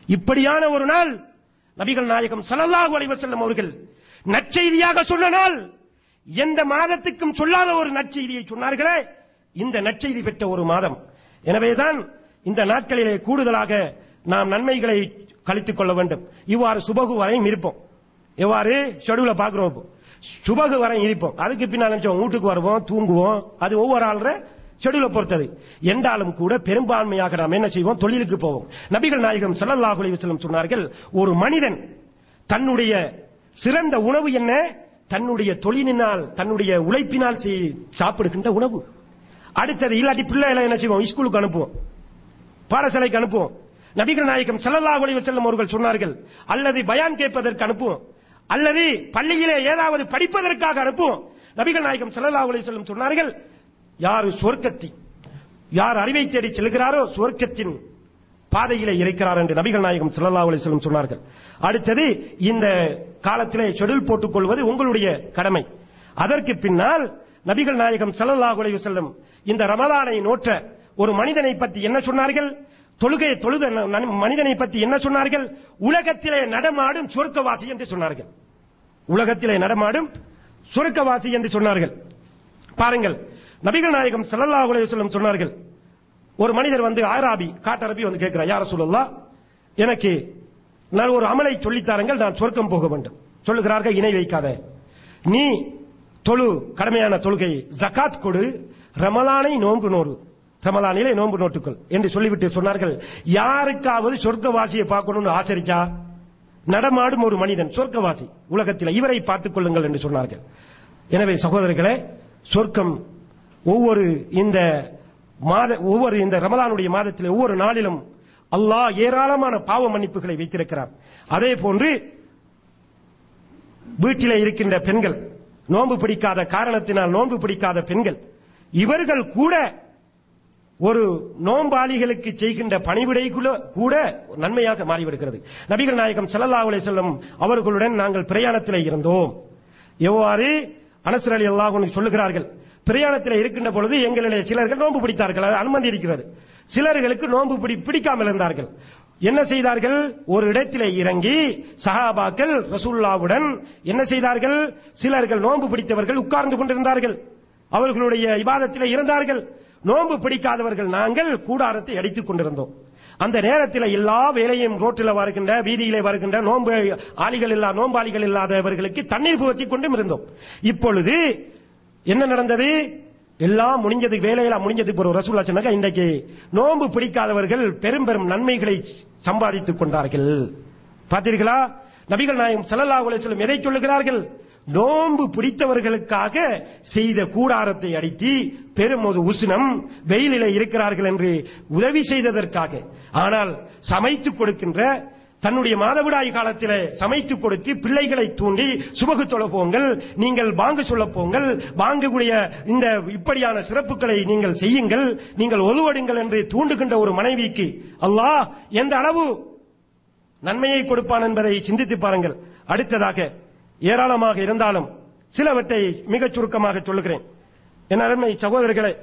இப்படியான ஒரு நாள் நபிகள் நாயகம் ஸல்லல்லாஹு அலைஹி வஸல்லம் அவர்கள் நற்செய்தியாக சொன்ன நாள் எந்த மாதத்துக்கும் சொல்லாத ஒரு நற்செய்தியை சொன்னார்களே இந்த நற்செய்தி பெற்ற ஒரு மாதம் எனவேதான் இந்த நாட்களிலே கூடுதலாக நாம் நன்மைகளை கழித்துக் கொள்ள வேண்டும் இவ்வாறு சுபகு வரையும் இருப்போம் எவ்வாறு ஷெடியூல பாக்குறோம் இப்போ சுபகு வரையும் இருப்போம் அதுக்கு பின்னால் நினைச்சோம் வீட்டுக்கு வருவோம் தூங்குவோம் அது ஒவ்வொரு ஆள்ற ஷெடியூல பொறுத்தது என்றாலும் கூட பெரும்பான்மையாக நாம் என்ன செய்வோம் தொழிலுக்கு போவோம் நபிகள் நாயகம் ஸல்லல்லாஹு அலைஹி வஸல்லம் சொன்னார்கள் ஒரு மனிதன் தன்னுடைய சிறந்த உணவு என்ன தன்னுடைய தொழிலினால் தன்னுடைய உழைப்பினால் செய்- சாப்பிடுகின்ற உணவு அடுத்தது இல்லாட்டி பிள்ளைகளை என்ன செய்வோம் ஸ்கூலுக்கு அனுப்புவோம் பாடசாலைக்கு அனுப்புவோம் நபிகள் நாயகம் ஸல்லல்லாஹு அலைஹி வஸல்லம் அவர்கள் சொன்னார்கள் அல்லது பயான் கேட்பதற்கு அனுப்புவோம் அல்லது பள்ளியிலே ஏதாவது படிப்பதற்காக அனுப்புவோம் நபிகள் நாயகம் ஸல்லல்லாஹு அலைஹி வஸல்லம் சொன்னார்கள் யார் சொர்க்கத்தி யார் அறிவை தேடி செல்கிறாரோ சொர்க்கத்தின் பாதையிலே இருக்கிறார் என்று நபிகள் நாயகம் ஸல்லல்லாஹு அலைஹி வஸல்லம் சொன்னார்கள் அடுத்தது இந்த காலத்திலே ஷெட்யூல் போட்டுக் கொள்வது உங்களுடைய கடமை அதற்கு பின்னால் நபிகள் நாயகம் ஸல்லல்லாஹு அலைஹி வஸல்லம் இந்த ரமலானை நோற்ற ஒரு மனிதனை பற்றி என்ன சொன்னார்கள் தொழுகை தொழுத ந- மனிதனை பற்றி என்ன சொன்னார்கள் உலகத்திலே நடமாடும் சொர்க்கவாசி என்று சொன்னார்கள் உலகத்திலே நடமாடும் சொர்க்கவாசி என்று சொன்னார்கள் பாருங்கள் நபிகள் நாயகம் ஸல்லல்லாஹு அலைஹி வஸல்லம் சொன்னார்கள் ஒரு மனிதர் வந்து ஆராபி காட்டரபி வந்து கேட்கிறார் யார சொல்லலாம் எனக்கு நான் ஒரு அமலை சொல்லித்தாருங்கள் நான் சொர்க்கம் போக வேண்டும் சொல்லுகிறார்கள் இணை வைக்காத நீ தொழு கடமையான தொழுகை ஜகாத் கொடு ரமலானை நோன்பு நோறு ரமலானிலே நோன்பு நோட்டுக்கள் என்று சொல்லிவிட்டு சொன்னார்கள் யாருக்காவது சொர்க்கவாசியை பார்க்கணும்னு ஆசரிக்கா நடமாடும் ஒரு மனிதன் சொர்க்கவாசி உலகத்தில் இவரை பார்த்துக் கொள்ளுங்கள் என்று சொன்னார்கள் எனவே சகோதரர்களே சொர்க்கம் ஒவ்வொரு இந்த மாத ஒவ்வொரு இந்த ரமலானுடைய மாதத்தில் ஒவ்வொரு நாளிலும் அல்லாஹ் ஏராளமான பாவ மன்னிப்புகளை வைத்திருக்கிறார் அதே போன்று வீட்டிலே இருக்கின்ற பெண்கள் நோன்பு பிடிக்காத காரணத்தினால் நோன்பு பிடிக்காத பெண்கள் இவர்கள் கூட ஒரு நோம்பாளிகளுக்கு செய்கின்ற பணிவிடைக்குள்ள கூட நன்மையாக மாறிவிடுகிறது நபிகள் நாயகம் ஸல்லல்லாஹு அலைஹி வஸல்லம் அவர்களுடன் நாங்கள் பிரயாணத்தில் இருந்தோம் எவ்வாறு அனசர் அலி அல்லாஹ் சொல்லுகிறார்கள் பிரயாணத்தில் இருக்கின்ற பொழுது எங்களிலே சிலர்கள் நோன்பு பிடித்தார்கள் அது அனுமதி இருக்கிறது சிலர்களுக்கு நோன்பு பிடி பிடிக்காமல் இருந்தார்கள் என்ன செய்தார்கள் ஒரு இடத்திலே இறங்கி சஹாபாக்கள் ரசூல்லாவுடன் என்ன செய்தார்கள் சிலர்கள் நோன்பு பிடித்தவர்கள் உட்கார்ந்து கொண்டிருந்தார்கள் அவர்களுடைய இபாதத்திலே இருந்தார்கள் நோன்பு பிடிக்காதவர்கள் நாங்கள் கூடாரத்தை அடித்துக் கொண்டிருந்தோம் அந்த நேரத்தில் எல்லா வேலையும் ரோட்டில் வருகின்ற வீதியிலே வருகின்ற நோன்பு ஆளிகள் இல்லா நோம்பாளிகள் இல்லாதவர்களுக்கு தண்ணீர் புகட்டி கொண்டும் இருந்தோம் இப்பொழுது என்ன நடந்தது எல்லாம் முடிஞ்சது வேலையெல்லாம் முடிஞ்சது ஒரு ரசூல்லா சொன்னாங்க இன்றைக்கு நோன்பு பிடிக்காதவர்கள் பெரும் பெரும் நன்மைகளை சம்பாதித்துக் கொண்டார்கள் பார்த்தீர்களா நபிகள் நாயகம் ஸல்லல்லாஹு அலைஹி வஸல்லம் எதை சொல்லுகிறார்கள் நோன்பு பிடித்தவர்களுக்காக செய்த கூடாரத்தை அடித்து பெரும் ஒரு உஷ்ணம் வெயிலிலே இருக்கிறார்கள் என்று உதவி செய்ததற்காக ஆனால் சமைத்துக் கொடுக்கின்ற தன்னுடைய மாதவிடாய் காலத்திலே சமைத்துக் கொடுத்து பிள்ளைகளை தூண்டி சுபகு தொழ போங்கள் நீங்கள் பாங்கு சொல்ல போங்கள் பாங்கக்கூடிய இந்த இப்படியான சிறப்புகளை நீங்கள் செய்யுங்கள் நீங்கள் ஒலுவடுங்கள் என்று தூண்டுகின்ற ஒரு மனைவிக்கு அல்லாஹ் எந்த அளவு நன்மையை கொடுப்பான் என்பதை சிந்தித்து பாருங்கள் அடுத்ததாக ஏராளமாக இருந்தாலும் சிலவற்றை மிகச் சுருக்கமாக சொல்லுகிறேன் என் அருமை சகோதரர்களே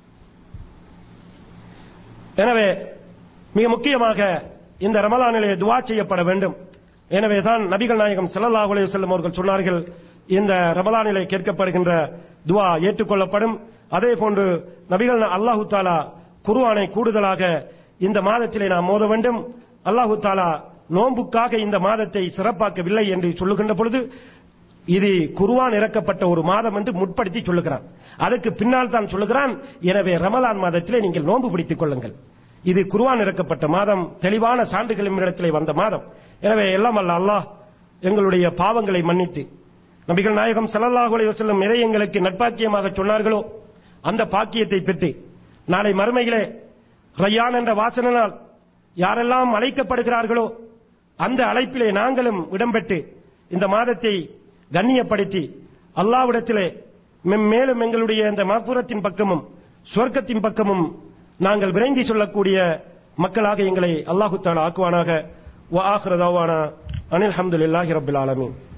எனவே மிக முக்கியமாக இந்த ரமலானிலே துவா செய்யப்பட வேண்டும் எனவே தான் நபிகள் நாயகம் ஸல்லல்லாஹு அலைஹி வஸல்லம் அவர்கள் சொன்னார்கள் இந்த ரமலானிலே கேட்கப்படுகின்ற துவா ஏற்றுக்கொள்ளப்படும் அதே போன்று நபிகள் அல்லாஹு தாலா குர்ஆனை கூடுதலாக இந்த மாதத்திலே நாம் மோத வேண்டும் அல்லாஹு தாலா நோன்புக்காக இந்த மாதத்தை சிறப்பாக்கவில்லை என்று சொல்லுகின்ற பொழுது இது குர்ஆன் இறக்கப்பட்ட ஒரு மாதம் என்று முற்படுத்தி சொல்லுகிறான் அதுக்கு பின்னால் தான் சொல்லுகிறான் எனவே ரமலான் மாதத்திலே நீங்கள் நோன்பு பிடித்துக் கொள்ளுங்கள் இது குர்ஆன் இறக்கப்பட்ட மாதம் தெளிவான சான்றுகள் இடத்திலே வந்த மாதம் எனவே எல்லாம் அல்ல அல்லாஹ் எங்களுடைய பாவங்களை மன்னித்து நபிகள் நாயகம் ஸல்லல்லாஹு அலைஹி வஸல்லம் எதை எங்களுக்கு நட்பாக்கியமாக சொன்னார்களோ அந்த பாக்கியத்தை பெற்று நாளை மறுமையிலே ரய்யான் என்ற வாசனால் யாரெல்லாம் அழைக்கப்படுகிறார்களோ அந்த அழைப்பிலே நாங்களும் இடம்பெற்று இந்த மாதத்தை கண்ணியப்படுத்தி அல்லாவிடத்திலே மெம் மேலும் எங்களுடைய இந்த மகபுரத்தின் பக்கமும் சொர்க்கத்தின் பக்கமும் நாங்கள் விரைந்தி சொல்லக்கூடிய மக்களாக எங்களை அல்லாஹு தாலா ஆக்குவானாக வ ஆஹிர தாவானா அனில் ஹம்துலில்லாஹி ரப்பில் ஆலமீன்